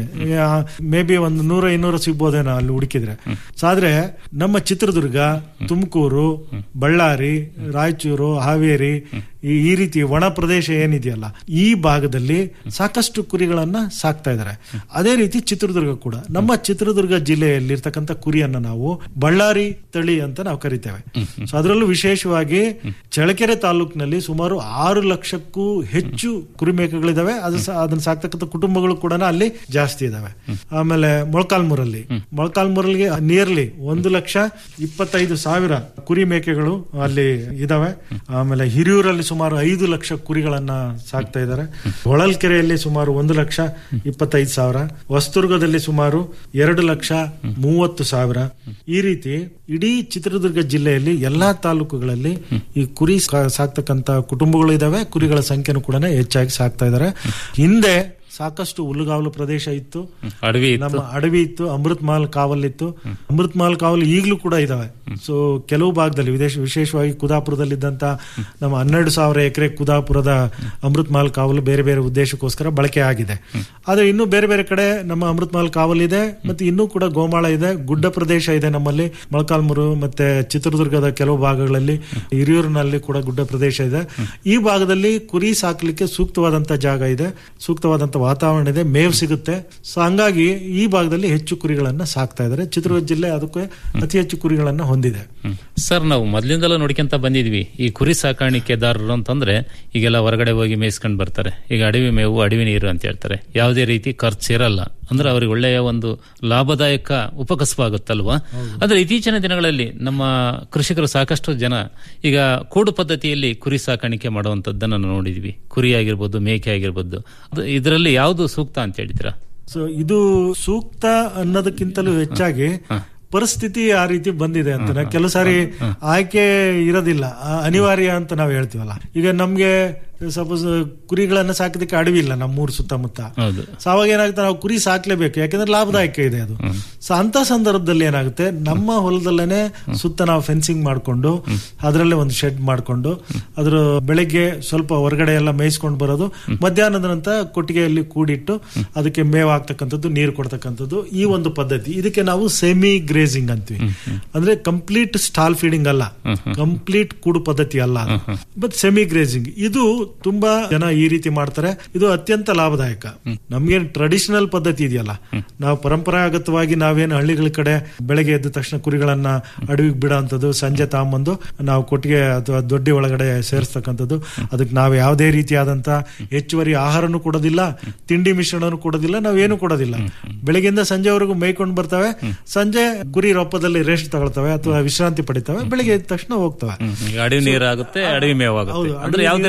ಮೇ ಬಿ ಒಂದು ನೂರ ಇನ್ನೂರು ಸಿಗ್ಬೋದೇನೋ ಅಲ್ಲಿ ಹುಡುಕಿದ್ರೆ ಸೊ ಆದ್ರೆ ನಮ್ಮ ಚಿತ್ರದುರ್ಗ ತುಮಕೂರು ಬಳ್ಳಾರಿ ರಾಯಚೂರು ಹಾವೇರಿ ಈ- ಈ ರೀತಿ ಒಣ ಪ್ರದೇಶ ಏನಿದೆಯಲ್ಲ ಈ ಭಾಗದಲ್ಲಿ ಸಾಕಷ್ಟು ಕುರಿಗಳನ್ನ ಸಾಕ್ತಾ ಇದ್ದಾರೆ ಅದೇ ರೀತಿ ಚಿತ್ರದುರ್ಗ ಕೂಡ ನಮ್ಮ ಚಿತ್ರದುರ್ಗ ಜಿಲ್ಲೆಯಲ್ಲಿ ಇರ್ತಕ್ಕಂಥ ಕುರಿಯನ್ನ ನಾವು ಬಳ್ಳಾರಿ ತಳಿ ಅಂತ ನಾವು ಕರಿತೇವೆ ಸೊ ಅದರಲ್ಲೂ ವಿಶೇಷವಾಗಿ ಚಳ್ಳಕೆರೆ ತಾಲೂಕಿನಲ್ಲಿ ಸುಮಾರು ಆರು ಲಕ್ಷಕ್ಕೂ ಹೆಚ್ಚು ಕುರಿಮೇಕೆಗಳಿದಾವೆ ಅದು ಸ- ಅದನ್ನ ಸಾಕ್ತಕ್ಕಂಥ ಕುಟುಂಬಗಳು ಕೂಡ ಅಲ್ಲಿ ಜಾಸ್ತಿ ಇದಾವೆ ಆಮೇಲೆ ಮೊಳಕಾಲ್ಮೂರಲ್ಲಿ ಮೊಳಕಾಲ್ಮೂರಲ್ಲಿ ನಿಯರ್ಲಿ ಒಂದು ಲಕ್ಷ ಇಪ್ಪತ್ತೈದು ಸಾವಿರ ಕುರಿ ಮೇಕೆಗಳು ಅಲ್ಲಿ ಇದಾವೆ ಆಮೇಲೆ ಹಿರಿಯೂರಲ್ಲಿ ಸುಮಾರು ಐದು ಲಕ್ಷ ಕುರಿಗಳನ್ನ ಸಾಕ್ತಾ ಇದ್ದಾರೆ ಹೊಳಲ್ಕೆರೆಯಲ್ಲಿ ಸುಮಾರು ಒಂದು ಲಕ್ಷ ಇಪ್ಪತ್ತೈದು ಸಾವಿರ ಹೊಸದುರ್ಗದಲ್ಲಿ ಸುಮಾರು ಎರಡು ಲಕ್ಷ ಮೂವತ್ತು ಸಾವಿರ ಈ ರೀತಿ ಇಡೀ ಚಿತ್ರದುರ್ಗ ಜಿಲ್ಲೆಯಲ್ಲಿ ಎಲ್ಲಾ ತಾಲೂಕುಗಳಲ್ಲಿ ಈ ಕುರಿ ಸಾ- ಸಾಕ್ತಕ್ಕಂತ ಕುಟುಂಬಗಳು ಇದಾವೆ ಕುರಿಗಳ ಸಂಖ್ಯೆನೂ ಕೂಡ ಹೆಚ್ಚಾಗಿ ಸಾಕ್ತಾ ಇದ್ದಾರೆ ಹಿಂದೆ ಸಾಕಷ್ಟು ಹುಲ್ಲುಗಾವಲು ಪ್ರದೇಶ ಇತ್ತು ಅಡವಿ ಇತ್ತು. ನಮ್ಮ ಅಡವಿ ಇತ್ತು ಅಮೃತ್ ಮಹಲ್ ಕಾವಲ್ ಇತ್ತು ಅಮೃತ್ ಮಹಲ್ ಕಾವಲ್ ಈಗಲೂ ಕೂಡ ಇದಾವೆ ಸೊ ಕೆಲವು ಭಾಗದಲ್ಲಿ ವಿದೇಶ ವಿಶೇಷವಾಗಿ ಕುದಾಪುರದಲ್ಲಿದ್ದಂತ ನಮ್ಮ ಹನ್ನೆರಡು ಸಾವಿರ ಎಕರೆ ಕುದಾಪುರದ ಅಮೃತ್ ಮಹಲ್ ಕಾವಲು ಬೇರೆ ಬೇರೆ ಉದ್ದೇಶಕ್ಕೋಸ್ಕರ ಬಳಕೆ ಆಗಿದೆ ಆದ್ರೆ ಇನ್ನು ಬೇರೆ ಬೇರೆ ಕಡೆ ನಮ್ಮ ಅಮೃತ್ ಮಹಲ್ ಕಾವಲ್ ಇದೆ ಮತ್ತೆ ಇನ್ನೂ ಕೂಡ ಗೋಮಾಳ ಇದೆ ಗುಡ್ಡ ಪ್ರದೇಶ ಇದೆ ನಮ್ಮಲ್ಲಿ ಮೊಳಕಾಲ್ಮೂರು ಮತ್ತೆ ಚಿತ್ರದುರ್ಗದ ಕೆಲವು ಭಾಗಗಳಲ್ಲಿ ಹಿರಿಯೂರಿನಲ್ಲಿ ಕೂಡ ಗುಡ್ಡ ಪ್ರದೇಶ ಇದೆ ಈ ಭಾಗದಲ್ಲಿ ಕುರಿ ಸಾಕಲಿಕ್ಕೆ ಸೂಕ್ತವಾದಂತ ಜಾಗ ಇದೆ ಸೂಕ್ತವಾದಂತ ವಾತಾವರಣ ಇದೆ ಮೇವು ಸಿಗುತ್ತೆ ಸೊ ಹಂಗಾಗಿ ಈ ಭಾಗದಲ್ಲಿ ಹೆಚ್ಚು ಕುರಿಗಳನ್ನ ಸಾಕ್ತಾ ಇದ್ದಾರೆ ಚಿತ್ರದುರ್ಗ ಜಿಲ್ಲೆ ಅದಕ್ಕೆ ಅತಿ ಹೆಚ್ಚು ಕುರಿಗಳನ್ನ ಹೊಂದಿದೆ ಸರ್ ನಾವು ಮೊದ್ಲಿಂದಲೂ ನೋಡ್ಕೊಂತ ಬಂದಿದ್ವಿ ಈ ಕುರಿ ಸಾಕಾಣಿಕೆದಾರರು ಅಂತಂದ್ರೆ ಈಗೆಲ್ಲ ಹೊರಗಡೆ ಹೋಗಿ ಮೇಯಿಸ್ಕೊಂಡು ಬರ್ತಾರೆ ಈಗ ಅಡವಿ ಮೇವು ಅಡವಿ ನೀರು ಅಂತ ಹೇಳ್ತಾರೆ ಯಾವುದೇ ರೀತಿ ಖರ್ಚು ಇರಲ್ಲ ಅಂದ್ರೆ ಅವ್ರಿಗೆ ಒಳ್ಳೆಯ ಒಂದು ಲಾಭದಾಯಕ ಉಪಕಸಬು ಆಗುತ್ತಲ್ವಾ ಆದ್ರೆ ಇತ್ತೀಚಿನ ದಿನಗಳಲ್ಲಿ ನಮ್ಮ ಕೃಷಿಕರು ಸಾಕಷ್ಟು ಜನ ಈಗ ಕೂಡು ಪದ್ಧತಿಯಲ್ಲಿ ಕುರಿ ಸಾಕಾಣಿಕೆ ಮಾಡುವಂತದ್ದನ್ನ ನಾವು ನೋಡಿದ್ವಿ ಕುರಿ ಆಗಿರ್ಬೋದು ಮೇಕೆ ಆಗಿರ್ಬೋದು ಅದು ಇದರಲ್ಲಿ ಯಾವುದು ಸೂಕ್ತ ಅಂತ ಹೇಳಿದ್ರ ಸೊ ಇದು ಸೂಕ್ತ ಅನ್ನೋದಕ್ಕಿಂತಲೂ ಹೆಚ್ಚಾಗಿ ಪರಿಸ್ಥಿತಿ ಆ ರೀತಿ ಬಂದಿದೆ ಅಂತ ಕೆಲವು ಸಾರಿ ಆಯ್ಕೆ ಇರೋದಿಲ್ಲ ಆ, ಅನಿವಾರ್ಯ ಅಂತ ನಾವು ಹೇಳ್ತೀವಲ್ಲ ಈಗ ನಮ್ಗೆ ಸಪೋಸ್ ಕುರಿಗಳನ್ನ ಸಾಕೋದಕ್ಕೆ ಅಡವಿ ಇಲ್ಲ ನಮ್ಮೂರ್ ಸುತ್ತಮುತ್ತ ಹೌದು ಸೊ ಅವಾಗ ಏನಾಗುತ್ತೆ ನಾವು ಕುರಿ ಸಾಕ್ಲೇಬೇಕು ಯಾಕಂದ್ರೆ ಲಾಭದಾಯಕ ಇದೆ ಅದು ಸೊ ಅಂತ ಸಂದರ್ಭದಲ್ಲಿ ಏನಾಗುತ್ತೆ ನಮ್ಮ ಹೊಲದಲ್ಲೇನೆ ಸುತ್ತ ನಾವು ಫೆನ್ಸಿಂಗ್ ಮಾಡ್ಕೊಂಡು ಅದರಲ್ಲೇ ಒಂದು ಶೆಡ್ ಮಾಡ್ಕೊಂಡು ಅದ್ರ ಬೆಳಗ್ಗೆ ಸ್ವಲ್ಪ ಹೊರಗಡೆ ಎಲ್ಲ ಮೇಯಿಸ್ಕೊಂಡು ಬರೋದು ಮಧ್ಯಾಹ್ನದ ನಂತರ ಕೊಟ್ಟಿಗೆಯಲ್ಲಿ ಕೂಡಿಟ್ಟು ಅದಕ್ಕೆ ಮೇವು ಹಾಕ್ತಕ್ಕಂಥದ್ದು ನೀರು ಕೊಡ್ತಕ್ಕಂಥದ್ದು ಈ ಒಂದು ಪದ್ಧತಿ ಇದಕ್ಕೆ ನಾವು ಸೆಮಿ ಗ್ರೇಸಿಂಗ್ ಅಂತೀವಿ ಅಂದ್ರೆ ಕಂಪ್ಲೀಟ್ ಸ್ಟಾಲ್ ಫೀಡಿಂಗ್ ಅಲ್ಲ ಕಂಪ್ಲೀಟ್ ಕೂಡು ಪದ್ಧತಿ ಅಲ್ಲ ಬಟ್ ಸೆಮಿ ಗ್ರೇಸಿಂಗ್ ಇದು ತುಂಬಾ ಜನ ಈ ರೀತಿ ಮಾಡ್ತಾರೆ ಇದು ಅತ್ಯಂತ ಲಾಭದಾಯಕ ನಮ್ಗೇನ್ ಟ್ರೆಡಿಷನಲ್ ಪದ್ಧತಿ ಇದೆಯಲ್ಲ ನಾವು ಪರಂಪರಾಗತವಾಗಿ ನಾವೇನು ಹಳ್ಳಿಗಳ ಕಡೆ ಬೆಳಗ್ಗೆ ಎದ್ದ ತಕ್ಷಣ ಕುರಿಗಳನ್ನ ಅಡವಿಗೆ ಬಿಡೋಂಥದ್ದು ಸಂಜೆ ತಗೊಂಬಂದು ನಾವು ಕೊಟ್ಟಿಗೆ ಅಥವಾ ದೊಡ್ಡಿ ಒಳಗಡೆ ಸೇರಿಸ್ತಕ್ಕಂಥದ್ದು ಅದಕ್ಕೆ ನಾವು ಯಾವುದೇ ರೀತಿಯಾದಂತ ಹೆಚ್ಚುವರಿ ಆಹಾರನೂ ಕೊಡೋದಿಲ್ಲ ತಿಂಡಿ ಮಿಶ್ರಣನೂ ಕೊಡೋದಿಲ್ಲ ನಾವೇನು ಕೊಡೋದಿಲ್ಲ ಬೆಳಗ್ಗೆಯಿಂದ ಸಂಜೆವರೆಗೂ ಮೇಯ್ಕೊಂಡು ಬರ್ತವೆ ಸಂಜೆ ಕುರಿ ರೊಪ್ಪದಲ್ಲಿ ರೆಸ್ಟ್ ತಗೊಳ್ತವೆ ಅಥವಾ ವಿಶ್ರಾಂತಿ ಪಡಿತವೆ ಬೆಳಗ್ಗೆ ಎದ್ದ ತಕ್ಷಣ ಹೋಗ್ತವೆ ಈಗ ಅಡವಿ ನೀರು ಆಗುತ್ತೆ ಅಡವಿ ಮೇವು ಆಗುತ್ತೆ ಹೌದು, ಅಂದ್ರೆ ಅಡವಿ ಯಾವುದೇ ನೀರು, ರೀತಿ ಅಡವಿ ಖರ್ಚು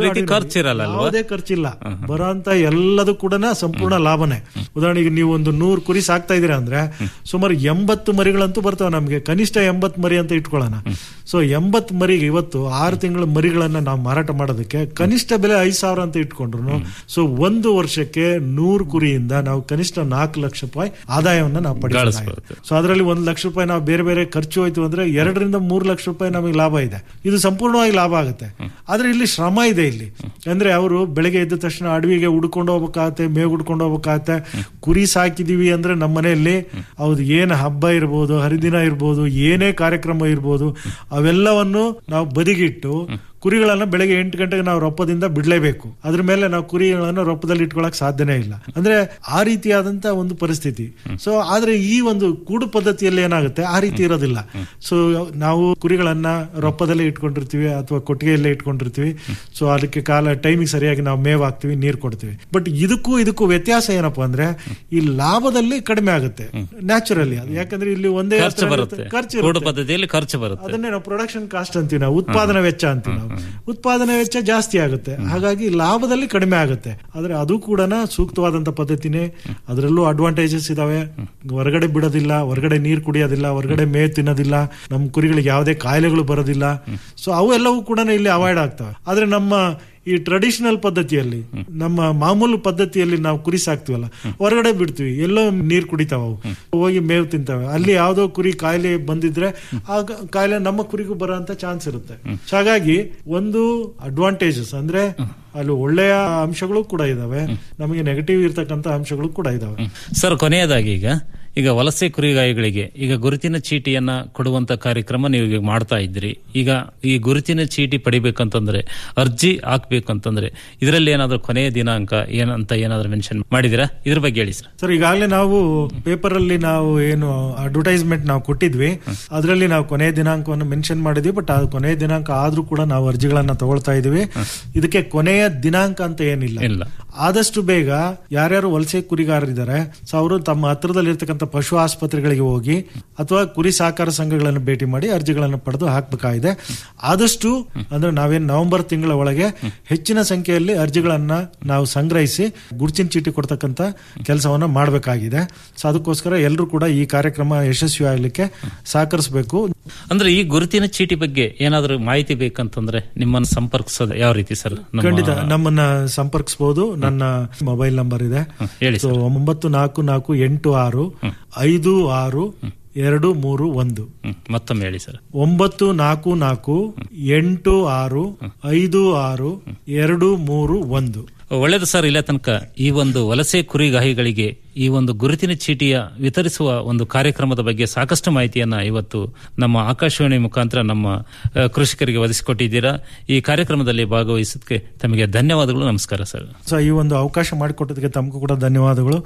ಖರ್ಚಿರಲ್ಲ ಅಲ್ವಾ ಯಾವುದೇ ಖರ್ಚಿಲ್ಲ ಬರೋಂತ ಎಲ್ಲದೂ ಕೂಡ ಸಂಪೂರ್ಣ ಲಾಭನೇ ಉದಾಹರಣೆಗೆ ನೀವು ಒಂದು ನೂರು ಕುರಿ ಸಾಕ್ತಾ ಇದೀರಾ ಅಂದ್ರೆ ಸುಮಾರು ಎಂಬತ್ತು ಮರಿಗಳಂತೂ ಬರ್ತಾವೆ ನಮ್ಗೆ ಕನಿಷ್ಠ ಎಂಬತ್ತು ಮರಿ ಅಂತ ಇಟ್ಕೊಳ್ಳೋಣ ಸೊ ಎಂಬತ್ತು ಮರಿಗೆ ಇವತ್ತು ಆರು ತಿಂಗಳ ಮರಿಗಳನ್ನ ನಾವು ಮಾರಾಟ ಮಾಡೋದಕ್ಕೆ ಕನಿಷ್ಠ ಬೆಲೆ ಐದು ಸಾವಿರ ಅಂತ ಇಟ್ಕೊಂಡ್ರು ಸೊ ಒಂದು ವರ್ಷಕ್ಕೆ ನೂರು ಕುರಿಯಿಂದ ನಾವು ಕನಿಷ್ಠ ನಾಲ್ಕು ಲಕ್ಷ ರೂಪಾಯಿ ಆದಾಯವನ್ನ ನಾವು ಪಡೆಯಬಹುದು ಗಳಿಸ್ಬೋದು. ಸೊ ಅದರಲ್ಲಿ ಒಂದು ಲಕ್ಷ ರೂಪಾಯಿ ನಾವು ಬೇರೆ ಬೇರೆ ಖರ್ಚು ಹೋಯ್ತು ಅಂದ್ರೆ ಎರಡರಿಂದ ಮೂರು ಲಕ್ಷ ರೂಪಾಯಿ ನಮಗೆ ಲಾಭ ಇದೆ ಇದು ಸಂಪೂರ್ಣವಾಗಿ ಲಾಭ ಆಗುತ್ತೆ ಆದ್ರೆ ಇಲ್ಲಿ ಶ್ರಮ ಇದೆ ಇಲ್ಲಿ ಅಂದ್ರೆ ಅವರು ಬೆಳಗ್ಗೆ ಎದ್ದ ತಕ್ಷಣ ಅಡವಿಗೆ ಹುಡ್ಕೊಂಡು ಹೋಗ್ಬೇಕಾಗತ್ತೆ ಮೇವು ಹುಡ್ಕೊಂಡು ಹೋಗ್ಬೇಕಾಗತ್ತೆ ಕುರಿ ಸಾಕಿದೀವಿ ಅಂದ್ರೆ ನಮ್ಮ ಮನೆಯಲ್ಲಿ ಹೌದು ಏನ್ ಹಬ್ಬ ಇರ್ಬೋದು ಹರಿದಿನ ಇರ್ಬೋದು ಏನೇ ಕಾರ್ಯಕ್ರಮ ಇರ್ಬೋದು ಅವೆಲ್ಲವನ್ನು ನಾವು ಬದಿಗಿಟ್ಟು ಕುರಿಗಳನ್ನ ಬೆಳಗ್ಗೆ ಎಂಟು ಗಂಟೆಗೆ ನಾವು ರೊಪ್ಪದಿಂದ ಬಿಡ್ಲೇಬೇಕು ಅದ್ರ ಮೇಲೆ ನಾವು ಕುರಿಗಳನ್ನ ರೊಪ್ಪದಲ್ಲಿ ಇಟ್ಕೊಳಕ್ ಸಾಧ್ಯನೇ ಇಲ್ಲ ಅಂದ್ರೆ ಆ ರೀತಿಯಾದಂತ ಒಂದು ಪರಿಸ್ಥಿತಿ ಸೊ ಆದ್ರೆ ಈ ಒಂದು ಕೂಡು ಪದ್ಧತಿಯಲ್ಲಿ ಏನಾಗುತ್ತೆ ಆ ರೀತಿ ಇರೋದಿಲ್ಲ ಸೊ ನಾವು ಕುರಿಗಳನ್ನ ರೊಪ್ಪದಲ್ಲೇ ಇಟ್ಕೊಂಡಿರ್ತೀವಿ ಅಥವಾ ಕೊಟ್ಟಿಗೆಯಲ್ಲೇ ಇಟ್ಕೊಂಡಿರ್ತೀವಿ ಸೊ ಅದಕ್ಕೆ ಕಾಲ ಟೈಮಿಗೆ ಸರಿಯಾಗಿ ನಾವು ಮೇವ್ ಹಾಕ್ತಿವಿ ನೀರು ಕೊಡ್ತೀವಿ ಬಟ್ ಇದಕ್ಕೂ ಇದಕ್ಕೂ ವ್ಯತ್ಯಾಸ ಏನಪ್ಪಾ ಅಂದ್ರೆ ಈ ಲಾಭದಲ್ಲಿ ಕಡಿಮೆ ಆಗುತ್ತೆ ನ್ಯಾಚುರಲಿ ಅದು ಯಾಕಂದ್ರೆ ಇಲ್ಲಿ ಒಂದೇ ಖರ್ಚು ಹತ್ರ ಬರುತ್ತೆ ಖರ್ಚು ಕೂಡು ಇರುತ್ತೆ. ಪದ್ಧತಿಯಲ್ಲಿ ಖರ್ಚು ಬರುತ್ತೆ ಅದನ್ನೇ ನಾವು ಪ್ರೊಡಕ್ಷನ್ ಕಾಸ್ಟ್ ಅಂತೀವಿ ನಾವು ಉತ್ಪಾದನಾ ವೆಚ್ಚ ಅಂತೀವಿ ನಾವು ಉತ್ಪಾದನಾ ವೆಚ್ಚ ಜಾಸ್ತಿ ಆಗುತ್ತೆ ಹಾಗಾಗಿ ಲಾಭದಲ್ಲಿ ಕಡಿಮೆ ಆಗುತ್ತೆ ಆದ್ರೆ ಅದು ಕೂಡ ಸೂಕ್ತವಾದಂತ ಪದ್ಧತಿನೇ ಅದರಲ್ಲೂ ಅಡ್ವಾಂಟೇಜಸ್ ಇದಾವೆ ಹೊರಗಡೆ ಬಿಡೋದಿಲ್ಲ ಹೊರಗಡೆ ನೀರು ಕುಡಿಯೋದಿಲ್ಲ ಹೊರಗಡೆ ಮೇವು ತಿನ್ನೋದಿಲ್ಲ ನಮ್ಮ ಕುರಿಗಳಿಗೆ ಯಾವುದೇ ಕಾಯಿಲೆಗಳು ಬರೋದಿಲ್ಲ ಸೊ ಅವು ಎಲ್ಲವೂ ಕೂಡ ಇಲ್ಲಿ ಅವಾಯ್ಡ್ ಆಗ್ತವೆ ಆದ್ರೆ ನಮ್ಮ ಈ ಟ್ರೆಡಿಷನಲ್ ಪದ್ಧತಿಯಲ್ಲಿ ನಮ್ಮ ಮಾಮೂಲು ಪದ್ಧತಿಯಲ್ಲಿ ನಾವು ಕುರಿ ಸಾಕ್ತಿವಲ್ಲ ಹೊರಗಡೆ ಬಿಡ್ತೀವಿ ಎಲ್ಲೋ ನೀರ್ ಕುಡಿತಾವ ಅವು ಹೋಗಿ ಮೇವು ತಿಂತಾವೆ ಅಲ್ಲಿ ಯಾವ್ದೋ ಕುರಿ ಕಾಯಿಲೆ ಬಂದಿದ್ರೆ ಆಗ ಕಾಯಿಲೆ ನಮ್ಮ ಕುರಿಗೂ ಬರೋಂತ ಚಾನ್ಸ್ ಇರುತ್ತೆ ಸೊ ಹಾಗಾಗಿ ಒಂದು ಅಡ್ವಾಂಟೇಜಸ್ ಅಂದ್ರೆ ಅಲ್ಲಿ ಒಳ್ಳೆಯ ಅಂಶಗಳು ಕೂಡ ಇದಾವೆ ನಮಗೆ ನೆಗೆಟಿವ್ ಇರ್ತಕ್ಕಂತ ಅಂಶಗಳು ಕೂಡ ಇದಾವೆ ಸರ್ ಕೊನೆಯದಾಗಿ ಈಗ ಈಗ ವಲಸೆ ಕುರಿಗಾಯಿಗಳಿಗೆ ಈಗ ಗುರುತಿನ ಚೀಟಿಯನ್ನ ಕೊಡುವಂತ ಕಾರ್ಯಕ್ರಮ ನೀವು ಈಗ ಮಾಡ್ತಾ ಇದ್ರಿ ಈಗ ಈ ಗುರುತಿನ ಚೀಟಿ ಪಡಿಬೇಕಂತಂದ್ರೆ ಅರ್ಜಿ ಹಾಕ್ಬೇಕಂತಂದ್ರೆ ಇದರಲ್ಲಿ ಏನಾದ್ರೂ ಕೊನೆಯ ದಿನಾಂಕ ಏನಂತ ಏನಾದ್ರೂ ಮೆನ್ಷನ್ ಮಾಡಿದಿರಾ ಇದ್ರ ಬಗ್ಗೆ ಹೇಳಿ ಸರ್ ಸರ್ ಈಗಾಗಲೇ ನಾವು ಪೇಪರ್ ಅಲ್ಲಿ ನಾವು ಏನು ಅಡ್ವರ್ಟೈಸ್ಮೆಂಟ್ ನಾವು ಕೊಟ್ಟಿದ್ವಿ ಅದರಲ್ಲಿ ನಾವು ಕೊನೆಯ ದಿನಾಂಕವನ್ನು ಮೆನ್ಷನ್ ಮಾಡಿದ್ವಿ ಬಟ್ ಆ ಕೊನೆಯ ದಿನಾಂಕ ಆದ್ರೂ ಕೂಡ ನಾವು ಅರ್ಜಿಗಳನ್ನ ತಗೊಳ್ತಾ ಇದೀವಿ ಇದಕ್ಕೆ ಕೊನೆಯ ದಿನಾಂಕ ಅಂತ ಏನಿಲ್ಲ ಇಲ್ಲ ಆದಷ್ಟು ಬೇಗ ಯಾರ್ಯಾರು ವಲಸೆ ಕುರಿಗಾರರಿದ್ದಾರೆ ಸೊ ಅವರು ತಮ್ಮ ಹತ್ರದಲ್ಲಿ ಇರ್ತಕ್ಕಂಥ ಪಶು ಆಸ್ಪತ್ರೆಗಳಿಗೆ ಹೋಗಿ ಅಥವಾ ಕುರಿ ಸಹಕಾರ ಸಂಘಗಳನ್ನು ಭೇಟಿ ಮಾಡಿ ಅರ್ಜಿಗಳನ್ನು ಪಡೆದು ಹಾಕಬೇಕಾಗಿದೆ ಆದಷ್ಟು ಅಂದ್ರೆ ನಾವೇನ್ ನವೆಂಬರ್ ತಿಂಗಳ ಒಳಗೆ ಹೆಚ್ಚಿನ ಸಂಖ್ಯೆಯಲ್ಲಿ ಅರ್ಜಿಗಳನ್ನ ನಾವು ಸಂಗ್ರಹಿಸಿ ಗುರುತಿನ ಚೀಟಿ ಕೊಡ್ತಕ್ಕಂಥ ಕೆಲಸವನ್ನ ಮಾಡಬೇಕಾಗಿದೆ ಸೊ ಅದಕ್ಕೋಸ್ಕರ ಎಲ್ಲರೂ ಕೂಡ ಈ ಕಾರ್ಯಕ್ರಮ ಯಶಸ್ವಿ ಆಗ್ಲಿಕ್ಕೆ ಸಹಕರಿಸಬೇಕು ಅಂದ್ರೆ ಈ ಗುರುತಿನ ಚೀಟಿ ಬಗ್ಗೆ ಏನಾದ್ರೂ ಮಾಹಿತಿ ಬೇಕಂತಂದ್ರೆ ನಿಮ್ಮನ್ನು ಸಂಪರ್ಕಿಸೋದು ಯಾವ ರೀತಿ ಸರ್ ನಮ್ಮ- ಖಂಡಿತ ನಮ್ಮನ್ನ ಸಂಪರ್ಕಿಸಬಹುದು ನನ್ನ ಮೊಬೈಲ್ ನಂಬರ್ ಇದೆ ಹೇಳಿ ಸೊ ಒಂಬತ್ತು ನಾಲ್ಕು ನಾಲ್ಕು ಎಂಟು ಆರು ಐದು ಆರು ಎರಡು ಮೂರು ಒಂದು ಹ್ಮ್, ಮತ್ತೊಮ್ಮೆ ಹೇಳಿ ಸರ್ ಒಂಬತ್ತು ನಾಲ್ಕು ನಾಲ್ಕು ಎಂಟು ಆರು ಐದು ಆರು ಎರಡು ಮೂರು ಒಂದು ಒಳ್ಳೆಯದು ಸರ್ ಇಲ್ಲ ತನಕ ಈ ಒಂದು ವಲಸೆ ಕುರಿಗಾಹಿಗಳಿಗೆ ಈ ಒಂದು ಗುರುತಿನ ಚೀಟಿಯ ವಿತರಿಸುವ ಒಂದು ಕಾರ್ಯಕ್ರಮದ ಬಗ್ಗೆ ಸಾಕಷ್ಟು ಮಾಹಿತಿಯನ್ನ ಇವತ್ತು ನಮ್ಮ ಆಕಾಶವಾಣಿ ಮುಖಾಂತರ ನಮ್ಮ ಆ, ಕೃಷಿಕರಿಗೆ ಒದಗಿಸಿಕೊಟ್ಟಿದ್ದೀರಾ ಈ ಕಾರ್ಯಕ್ರಮದಲ್ಲಿ ಭಾಗವಹಿಸೋದಕ್ಕೆ ತಮಗೆ ಧನ್ಯವಾದಗಳು ನಮಸ್ಕಾರ ಸರ್ ಸೊ ಈ ಒಂದು ಅವಕಾಶ ಮಾಡಿಕೊಟ್ಟದಕ್ಕೆ ತಮಗೂ ಕೂಡ ಧನ್ಯವಾದಗಳು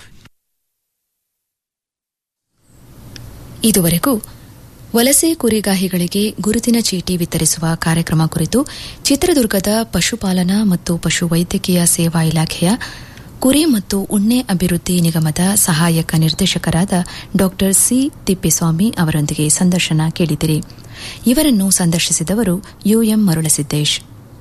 ಇದುವರೆಗೂ ವಲಸೆ ಕುರಿಗಾಹಿಗಳಿಗೆ ಗುರುತಿನ ಚೀಟಿ ವಿತರಿಸುವ ಕಾರ್ಯಕ್ರಮ ಕುರಿತು ಚಿತ್ರದುರ್ಗದ ಪಶುಪಾಲನಾ ಮತ್ತು ಪಶುವೈದ್ಯಕೀಯ ಸೇವಾ ಇಲಾಖೆಯ ಕುರಿ ಮತ್ತು ಉಣ್ಣೆ ಅಭಿವೃದ್ಧಿ ನಿಗಮದ ಸಹಾಯಕ ನಿರ್ದೇಶಕರಾದ ಡಾ ಸಿ ತಿಪ್ಪೇಸ್ವಾಮಿ ಅವರೊಂದಿಗೆ ಸಂದರ್ಶನ ಕೇಳಿದಿರಿ ಇವರನ್ನು ಸಂದರ್ಶಿಸಿದವರು ಯುಎಂ ಮರುಳಸಿದ್ದೇಶ್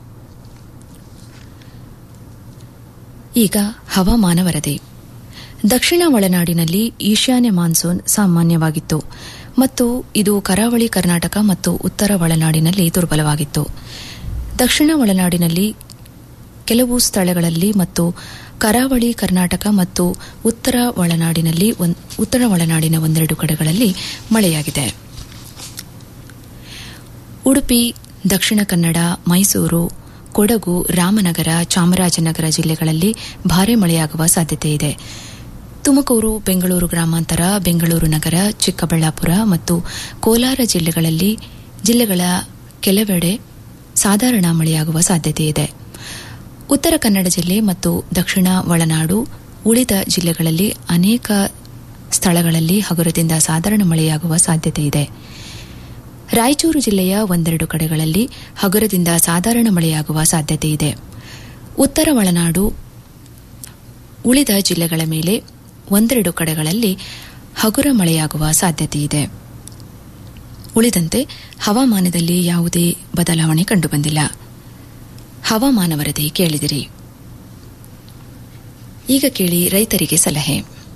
ಈಗ ಹವಾಮಾನ ವರದಿ ದಕ್ಷಿಣ ಒಳನಾಡಿನಲ್ಲಿ ಈಶಾನ್ಯ ಮಾನ್ಸೂನ್ ಸಾಮಾನ್ಯವಾಗಿತ್ತು ಮತ್ತು ಇದು ಕರಾವಳಿ ಕರ್ನಾಟಕ ಮತ್ತು ಉತ್ತರ ಒಳನಾಡಿನಲ್ಲಿ ದುರ್ಬಲವಾಗಿತ್ತು ದಕ್ಷಿಣ ಒಳನಾಡಿನಲ್ಲಿ ಕೆಲವು ಸ್ಥಳಗಳಲ್ಲಿ ಮತ್ತು ಕರಾವಳಿ ಕರ್ನಾಟಕ ಮತ್ತು ಉತ್ತರ ಒಳನಾಡಿನಲ್ಲಿ ಒಂದ್- ಉತ್ತರ ಒಳನಾಡಿನ ಒಂದೆರಡು ಕಡೆಗಳಲ್ಲಿ ಮಳೆಯಾಗಿದೆ ಉಡುಪಿ ದಕ್ಷಿಣ ಕನ್ನಡ ಮೈಸೂರು ಕೊಡಗು ರಾಮನಗರ ಚಾಮರಾಜನಗರ ಜಿಲ್ಲೆಗಳಲ್ಲಿ ಭಾರೀ ಮಳೆಯಾಗುವ ಸಾಧ್ಯತೆಯಿದೆ ತುಮಕೂರು ಬೆಂಗಳೂರು ಗ್ರಾಮಾಂತರ ಬೆಂಗಳೂರು ನಗರ ಚಿಕ್ಕಬಳ್ಳಾಪುರ ಮತ್ತು ಕೋಲಾರ ಜಿಲ್ಲೆಗಳಲ್ಲಿ ಜಿಲ್ಲೆಗಳ ಕೆಲವೆಡೆ ಸಾಧಾರಣ ಮಳೆಯಾಗುವ ಸಾಧ್ಯತೆಯಿದೆ ಉತ್ತರ ಕನ್ನಡ ಜಿಲ್ಲೆ ಮತ್ತು ದಕ್ಷಿಣ ಒಳನಾಡು ಉಳಿದ ಜಿಲ್ಲೆಗಳಲ್ಲಿ ಅನೇಕ ಸ್ಥಳಗಳಲ್ಲಿ ಹಗುರದಿಂದ ಸಾಧಾರಣ ಮಳೆಯಾಗುವ ಸಾಧ್ಯತೆಯಿದೆ ರಾಯಚೂರು ಜಿಲ್ಲೆಯ ಒಂದೆರಡು ಕಡೆಗಳಲ್ಲಿ ಹಗುರದಿಂದ ಸಾಧಾರಣ ಮಳೆಯಾಗುವ ಸಾಧ್ಯತೆಯಿದೆ ಉತ್ತರ ಒಳನಾಡು ಉಳಿದ ಜಿಲ್ಲೆಗಳ ಮೇಲೆ ಒಂದೆರಡು ಕಡೆಗಳಲ್ಲಿ ಹಗುರ ಮಳೆಯಾಗುವ ಸಾಧ್ಯತೆಯಿದೆ ಉಳಿದಂತೆ ಹವಾಮಾನದಲ್ಲಿ ಯಾವುದೇ ಬದಲಾವಣೆ ಕಂಡುಬಂದಿಲ್ಲ ಹವಾಮಾನ ವರದಿ ಕೇಳಿದಿರಿ ಈಗ ಕೇಳಿ ರೈತರಿಗೆ ಸಲಹೆ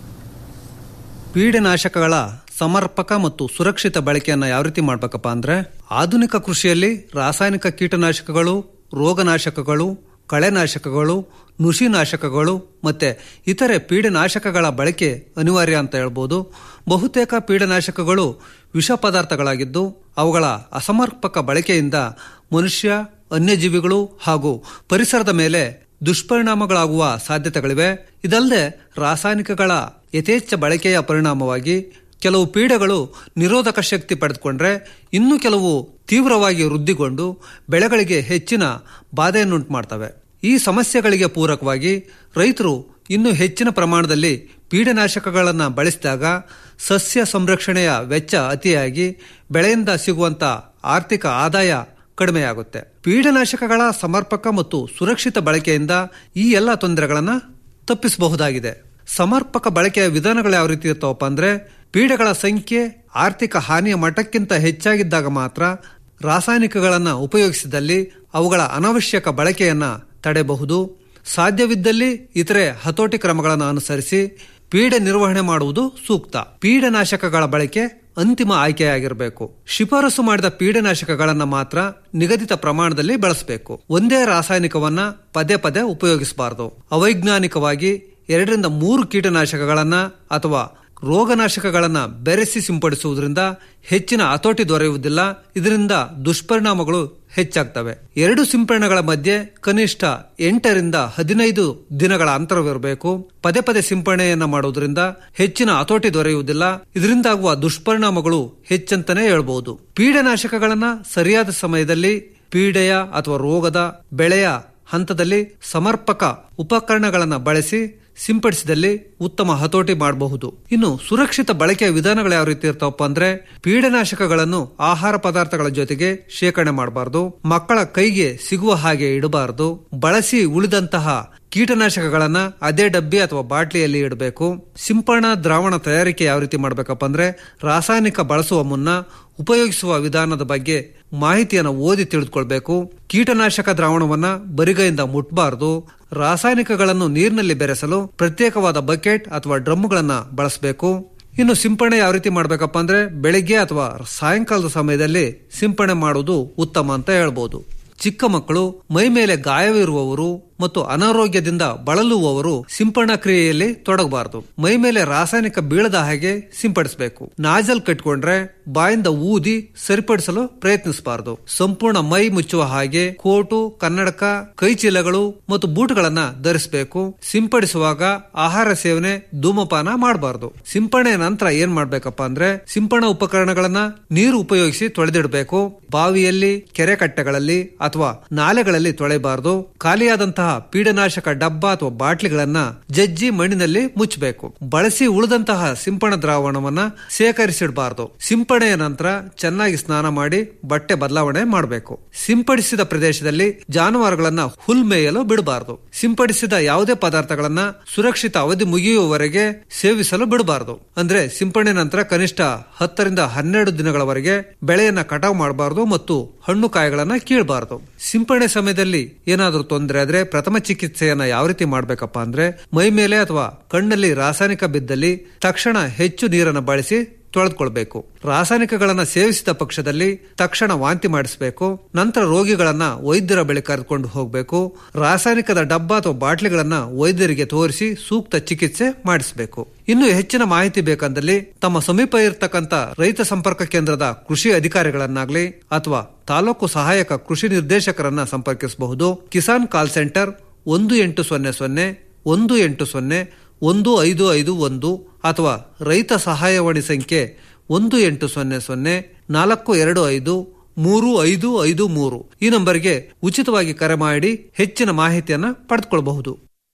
ಪೀಡನಾಶಕಗಳ ಸಮರ್ಪಕ ಮತ್ತು ಸುರಕ್ಷಿತ ಬಳಕೆಯನ್ನು ಯಾವ ರೀತಿ ಮಾಡ್ಬೇಕಪ್ಪ ಅಂದ್ರೆ ಆಧುನಿಕ ಕೃಷಿಯಲ್ಲಿ ರಾಸಾಯನಿಕ ಕೀಟನಾಶಕಗಳು ರೋಗನಾಶಕಗಳು ಕಳೆನಾಶಕಗಳು ನುಷಿನಾಶಕಗಳು ಮತ್ತೆ ಇತರೆ ಪೀಡನಾಶಕಗಳ ಬಳಕೆ ಅನಿವಾರ್ಯ ಅಂತ ಹೇಳ್ಬೋದು ಬಹುತೇಕ ಪೀಡನಾಶಕಗಳು ವಿಷ ಪದಾರ್ಥಗಳಾಗಿದ್ದು ಅವುಗಳ ಅಸಮರ್ಪಕ ಬಳಕೆಯಿಂದ ಮನುಷ್ಯ ಅನ್ಯಜೀವಿಗಳು ಹಾಗೂ ಪರಿಸರದ ಮೇಲೆ ದುಷ್ಪರಿಣಾಮಗಳಾಗುವ ಸಾಧ್ಯತೆಗಳಿವೆ ಇದಲ್ಲದೆ ರಾಸಾಯನಿಕಗಳ ಯಥೇಚ್ಛ ಬಳಕೆಯ ಪರಿಣಾಮವಾಗಿ ಕೆಲವು ಪೀಡೆಗಳು ನಿರೋಧಕ ಶಕ್ತಿ ಪಡೆದುಕೊಂಡ್ರೆ ಇನ್ನು ಕೆಲವು ತೀವ್ರವಾಗಿ ವೃದ್ಧಿಗೊಂಡು ಬೆಳೆಗಳಿಗೆ ಹೆಚ್ಚಿನ ಬಾಧೆಯನ್ನುಂಟು ಮಾಡ್ತವೆ ಈ ಸಮಸ್ಯೆಗಳಿಗೆ ಪೂರಕವಾಗಿ ರೈತರು ಇನ್ನೂ ಹೆಚ್ಚಿನ ಪ್ರಮಾಣದಲ್ಲಿ ಪೀಡನಾಶಕಗಳನ್ನು ಬಳಸಿದಾಗ ಸಸ್ಯ ಸಂರಕ್ಷಣೆಯ ವೆಚ್ಚ ಅತಿಯಾಗಿ ಬೆಳೆಯಿಂದ ಸಿಗುವಂತ ಆರ್ಥಿಕ ಆದಾಯ ಕಡಿಮೆಯಾಗುತ್ತೆ ಪೀಡನಾಶಕಗಳ ಸಮರ್ಪಕ ಮತ್ತು ಸುರಕ್ಷಿತ ಬಳಕೆಯಿಂದ ಈ ಎಲ್ಲ ತೊಂದರೆಗಳನ್ನು ತಪ್ಪಿಸಬಹುದಾಗಿದೆ ಸಮರ್ಪಕ ಬಳಕೆಯ ವಿಧಾನಗಳು ಯಾವ ರೀತಿ ಇರ್ತಾವಪ್ಪ ಅಂದ್ರೆ ಪೀಡೆಗಳ ಸಂಖ್ಯೆ ಆರ್ಥಿಕ ಹಾನಿಯ ಮಟ್ಟಕ್ಕಿಂತ ಹೆಚ್ಚಾಗಿದ್ದಾಗ ಮಾತ್ರ ರಾಸಾಯನಿಕಗಳನ್ನು ಉಪಯೋಗಿಸಿದಲ್ಲಿ ಅವುಗಳ ಅನವಶ್ಯಕ ಬಳಕೆಯನ್ನ ತಡೆಯಬಹುದು ಸಾಧ್ಯವಿದ್ದಲ್ಲಿ ಇತರೆ ಹತೋಟಿ ಕ್ರಮಗಳನ್ನು ಅನುಸರಿಸಿ ಪೀಡೆ ನಿರ್ವಹಣೆ ಮಾಡುವುದು ಸೂಕ್ತ ಪೀಡನಾಶಕಗಳ ಬಳಕೆ ಅಂತಿಮ ಆಯ್ಕೆಯಾಗಿರಬೇಕು ಶಿಫಾರಸು ಮಾಡಿದ ಪೀಡನಾಶಕಗಳನ್ನು ಮಾತ್ರ ನಿಗದಿತ ಪ್ರಮಾಣದಲ್ಲಿ ಬಳಸಬೇಕು ಒಂದೇ ರಾಸಾಯನಿಕವನ್ನ ಪದೇ ಪದೇ ಉಪಯೋಗಿಸಬಾರದು ಅವೈಜ್ಞಾನಿಕವಾಗಿ ಎರಡರಿಂದ ಮೂರು ಕೀಟನಾಶಕಗಳನ್ನ ಅಥವಾ ರೋಗನಾಶಕಗಳನ್ನ ಬೆರೆಸಿ ಸಿಂಪಡಿಸುವುದರಿಂದ ಹೆಚ್ಚಿನ ಹತೋಟಿ ದೊರೆಯುವುದಿಲ್ಲ ಇದರಿಂದ ದುಷ್ಪರಿಣಾಮಗಳು ಹೆಚ್ಚಾಗ್ತವೆ ಎರಡು ಸಿಂಪರಣೆಗಳ ಮಧ್ಯೆ ಕನಿಷ್ಠ ಎಂಟರಿಂದ ಹದಿನೈದು ದಿನಗಳ ಅಂತರವಿರಬೇಕು ಪದೇ ಪದೇ ಸಿಂಪರಣೆಯನ್ನ ಮಾಡುವುದರಿಂದ ಹೆಚ್ಚಿನ ಹತೋಟಿ ದೊರೆಯುವುದಿಲ್ಲ ಇದರಿಂದಾಗುವ ದುಷ್ಪರಿಣಾಮಗಳು ಹೆಚ್ಚಂತಾನೆ ಹೇಳ್ಬಹುದು ಪೀಡನಾಶಕಗಳನ್ನ ಸರಿಯಾದ ಸಮಯದಲ್ಲಿ ಪೀಡೆಯ ಅಥವಾ ರೋಗದ ಬೆಳೆಯ ಹಂತದಲ್ಲಿ ಸಮರ್ಪಕ ಉಪಕರಣಗಳನ್ನು ಬಳಸಿ ಸಿಂಪಡಿಸಿದಲ್ಲಿ ಉತ್ತಮ ಹತೋಟಿ ಮಾಡಬಹುದು ಇನ್ನು ಸುರಕ್ಷಿತ ಬಳಕೆಯ ವಿಧಾನಗಳು ಯಾವ ರೀತಿ ಇರ್ತಾವಪ್ಪ ಅಂದ್ರೆ ಪೀಡನಾಶಕಗಳನ್ನು ಆಹಾರ ಪದಾರ್ಥಗಳ ಜೊತೆಗೆ ಶೇಖರಣೆ ಮಾಡಬಾರದು ಮಕ್ಕಳ ಕೈಗೆ ಸಿಗುವ ಹಾಗೆ ಇಡಬಾರದು ಬಳಸಿ ಉಳಿದಂತಹ ಕೀಟನಾಶಕಗಳನ್ನ ಅದೇ ಡಬ್ಬಿ ಅಥವಾ ಬಾಟ್ಲಿಯಲ್ಲಿ ಇಡಬೇಕು ಸಿಂಪರಣಾ ದ್ರಾವಣ ತಯಾರಿಕೆ ಯಾವ ರೀತಿ ಮಾಡಬೇಕಪ್ಪ ಅಂದ್ರೆ ರಾಸಾಯನಿಕ ಬಳಸುವ ಮುನ್ನ ಉಪಯೋಗಿಸುವ ವಿಧಾನದ ಬಗ್ಗೆ ಮಾಹಿತಿಯನ್ನು ಓದಿ ತಿಳಿದುಕೊಳ್ಬೇಕು ಕೀಟನಾಶಕ ದ್ರಾವಣವನ್ನ ಬರಿಗೈಯಿಂದ ಮುಟ್ಬಾರದು ರಾಸಾಯನಿಕಗಳನ್ನು ನೀರಿನಲ್ಲಿ ಬೆರೆಸಲು ಪ್ರತ್ಯೇಕವಾದ ಬಕೆಟ್ ಅಥವಾ ಡ್ರಮ್ಗಳನ್ನ ಬಳಸಬೇಕು ಇನ್ನು ಸಿಂಪರಣೆ ಯಾವ ರೀತಿ ಮಾಡಬೇಕಪ್ಪ ಅಂದ್ರೆ ಬೆಳಿಗ್ಗೆ ಅಥವಾ ಸಾಯಂಕಾಲದ ಸಮಯದಲ್ಲಿ ಸಿಂಪರಣೆ ಮಾಡುವುದು ಉತ್ತಮ ಅಂತ ಹೇಳ್ಬೋದು ಚಿಕ್ಕ ಮಕ್ಕಳು ಮೈ ಮೇಲೆ ಗಾಯವಿರುವವರು ಮತ್ತು ಅನಾರೋಗ್ಯದಿಂದ ಬಳಲುವವರು ಸಿಂಪರಣಾ ಕ್ರಿಯೆಯಲ್ಲಿ ತೊಡಗಬಾರದು ಮೈ ಮೇಲೆ ರಾಸಾಯನಿಕ ಬೀಳದ ಹಾಗೆ ಸಿಂಪಡಿಸಬೇಕು ನಾಜಲ್ ಕಟ್ಕೊಂಡ್ರೆ ಬಾಯಿಂದ ಊದಿ ಸರಿಪಡಿಸಲು ಪ್ರಯತ್ನಿಸಬಾರದು ಸಂಪೂರ್ಣ ಮೈ ಮುಚ್ಚುವ ಹಾಗೆ ಕೋಟು ಕನ್ನಡಕ ಕೈ ಚೀಲಗಳು ಮತ್ತು ಬೂಟ್ಗಳನ್ನ ಧರಿಸಬೇಕು ಸಿಂಪಡಿಸುವಾಗ ಆಹಾರ ಸೇವನೆ ಧೂಮಪಾನ ಮಾಡಬಾರದು ಸಿಂಪರಣೆ ನಂತರ ಏನ್ ಮಾಡ್ಬೇಕಪ್ಪ ಅಂದ್ರೆ ಸಿಂಪರಣಾ ಉಪಕರಣಗಳನ್ನ ನೀರು ಉಪಯೋಗಿಸಿ ತೊಳೆದಿಡಬೇಕು ಬಾವಿಯಲ್ಲಿ ಕೆರೆ ಕಟ್ಟೆಗಳಲ್ಲಿ ಅಥವಾ ನಾಲೆಗಳಲ್ಲಿ ತೊಳೆಯಬಾರದು ಖಾಲಿಯಾದಂತಹ ಪೀಡನಾಶಕ ಡಬ್ಬ ಅಥವಾ ಬಾಟ್ಲಿಗಳನ್ನ ಜಜ್ಜಿ ಮಣ್ಣಿನಲ್ಲಿ ಮುಚ್ಚಬೇಕು ಬಳಸಿ ಉಳಿದಂತಹ ಸಿಂಪಣ ದ್ರಾವಣವನ್ನ ಸೇಕರಿಸಿಡಬಾರದು ಸಿಂಪಡಣೆಯ ನಂತರ ಚೆನ್ನಾಗಿ ಸ್ನಾನ ಮಾಡಿ ಬಟ್ಟೆ ಬದಲಾವಣೆ ಮಾಡಬೇಕು ಸಿಂಪಡಿಸಿದ ಪ್ರದೇಶದಲ್ಲಿ ಜಾನುವಾರುಗಳನ್ನ ಹುಲ್ ಮೇಯಲು ಬಿಡಬಾರದು ಸಿಂಪಡಿಸಿದ ಯಾವುದೇ ಪದಾರ್ಥಗಳನ್ನ ಸುರಕ್ಷಿತ ಅವಧಿ ಮುಗಿಯುವವರೆಗೆ ಸೇವಿಸಲು ಬಿಡಬಾರದು ಅಂದ್ರೆ ಸಿಂಪಡಣೆ ನಂತರ ಕನಿಷ್ಠ ಹತ್ತರಿಂದ ಹನ್ನೆರಡು ದಿನಗಳವರೆಗೆ ಬೆಳೆಯನ್ನ ಕಟಾವು ಮಾಡಬಾರದು ಮತ್ತು ಹಣ್ಣು ಕಾಯಿಗಳನ್ನ ಕೀಳಬಾರದು ಸಿಂಪಡಣೆ ಸಮಯದಲ್ಲಿ ಏನಾದರೂ ತೊಂದರೆ ಆದ್ರೆ ಪ್ರಥಮ ಚಿಕಿತ್ಸೆಯನ್ನ ಯಾವ ರೀತಿ ಮಾಡಬೇಕಪ್ಪ ಅಂದ್ರೆ ಮೈ ಮೇಲೆ ಅಥವಾ ಕಣ್ಣಲ್ಲಿ ರಾಸಾಯನಿಕ ಬಿದ್ದಲ್ಲಿ ತಕ್ಷಣ ಹೆಚ್ಚು ನೀರನ್ನು ಬಳಸಿ ತೊಳೆದುಕೊಳ್ಬೇಕು ರಾಸಾಯನಿಕಗಳನ್ನ ಸೇವಿಸಿದ ಪಕ್ಷದಲ್ಲಿ ತಕ್ಷಣ ವಾಂತಿ ಮಾಡಿಸಬೇಕು ನಂತರ ರೋಗಿಗಳನ್ನ ವೈದ್ಯರ ಬಳಿ ಕರೆದುಕೊಂಡು ಹೋಗಬೇಕು ರಾಸಾಯನಿಕದ ಡಬ್ಬ ಅಥವಾ ಬಾಟ್ಲಿಗಳನ್ನ ವೈದ್ಯರಿಗೆ ತೋರಿಸಿ ಸೂಕ್ತ ಚಿಕಿತ್ಸೆ ಮಾಡಿಸಬೇಕು ಇನ್ನು ಹೆಚ್ಚಿನ ಮಾಹಿತಿ ಬೇಕಂದಲ್ಲಿ ತಮ್ಮ ಸಮೀಪ ಇರತಕ್ಕಂತ ರೈತ ಸಂಪರ್ಕ ಕೇಂದ್ರದ ಕೃಷಿ ಅಧಿಕಾರಿಗಳನ್ನಾಗ್ಲಿ ಅಥವಾ ತಾಲೂಕು ಸಹಾಯಕ ಕೃಷಿ ನಿರ್ದೇಶಕರನ್ನ ಸಂಪರ್ಕಿಸಬಹುದು ಕಿಸಾನ್ ಕಾಲ್ ಸೆಂಟರ್ ಒಂದು ಎಂಟು ಸೊನ್ನೆ ಸೊನ್ನೆ ಒಂದು ಎಂಟು ಸೊನ್ನೆ ಒಂದು ಐದು ಐದು ಒಂದು ಅಥವಾ ರೈತ ಸಹಾಯವಾಣಿ ಸಂಖ್ಯೆ ಒಂದು ಎಂಟು ಸೊನ್ನೆ ಸೊನ್ನೆ ನಾಲ್ಕು ಎರಡು ಐದು ಮೂರು ಐದು ಐದು ಮೂರು ಈ ನಂಬರ್ಗೆ ಉಚಿತವಾಗಿ ಕರೆ ಮಾಡಿ ಹೆಚ್ಚಿನ ಮಾಹಿತಿಯನ್ನ ಪಡೆದುಕೊಳ್ಳಬಹುದು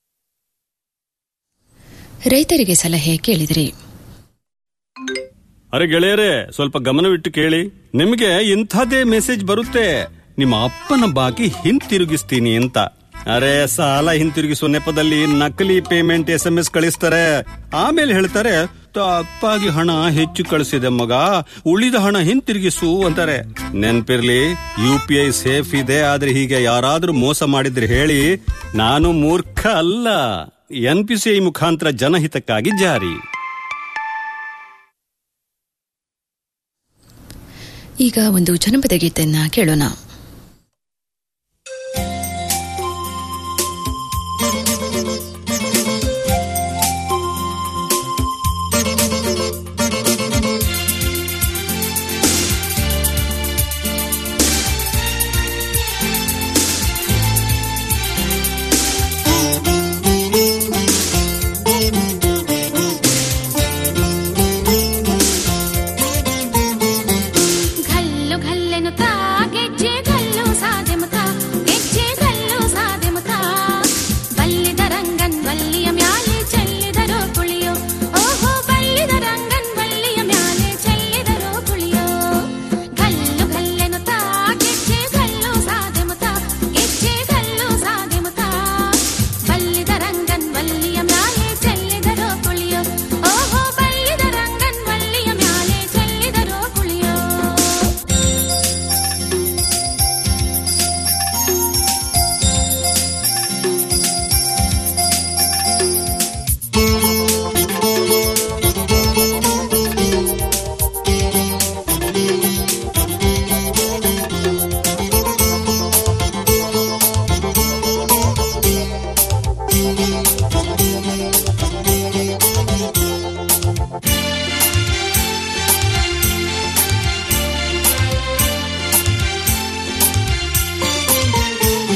ರೈತರಿಗೆ ಸಲಹೆ ಕೇಳಿದಿರಿ ಅರೆ ಗೆಳೆಯರೇ ಸ್ವಲ್ಪ ಗಮನವಿಟ್ಟು ಕೇಳಿ ನಿಮಗೆ ಇಂಥದೇ ಮೆಸೇಜ್ ಬರುತ್ತೆ ನಿಮ್ಮ ಅಪ್ಪನ ಬಾಕಿ ಹಿಂತಿರುಗಿಸ್ತೀನಿ ಅಂತ ಅರೆ ಸಾಲ ಹಿಂತಿರುಗಿಸುವ ನೆಪದಲ್ಲಿ ನಕಲಿ ಪೇಮೆಂಟ್ ಎಸ್ ಎಂ ಎಸ್ ಕಳಿಸ್ತಾರೆ ಆಮೇಲೆ ಹೇಳ್ತಾರೆ ತಪ್ಪಾಗಿ ಹಣ ಹೆಚ್ಚು ಕಳಿಸಿದೆ ಮಗ ಉಳಿದ ಹಣ ಹಿಂತಿರುಗಿಸು ಅಂತಾರೆ ನೆನ್ಪಿರ್ಲಿ ಯು ಪಿ ಐ ಸೇಫ್ ಇದೆ ಆದ್ರೆ ಹೀಗೆ ಯಾರಾದ್ರೂ ಮೋಸ ಮಾಡಿದ್ರೆ ಹೇಳಿ ನಾನು ಮೂರ್ಖ ಅಲ್ಲ ಎನ್ ಪಿ ಸಿ ಐ ಮುಖಾಂತರ ಜನಹಿತಕ್ಕಾಗಿ ಜಾರಿ ಈಗ ಒಂದು ಜನಪದ ಗೀತೆಯನ್ನ ಕೇಳೋಣ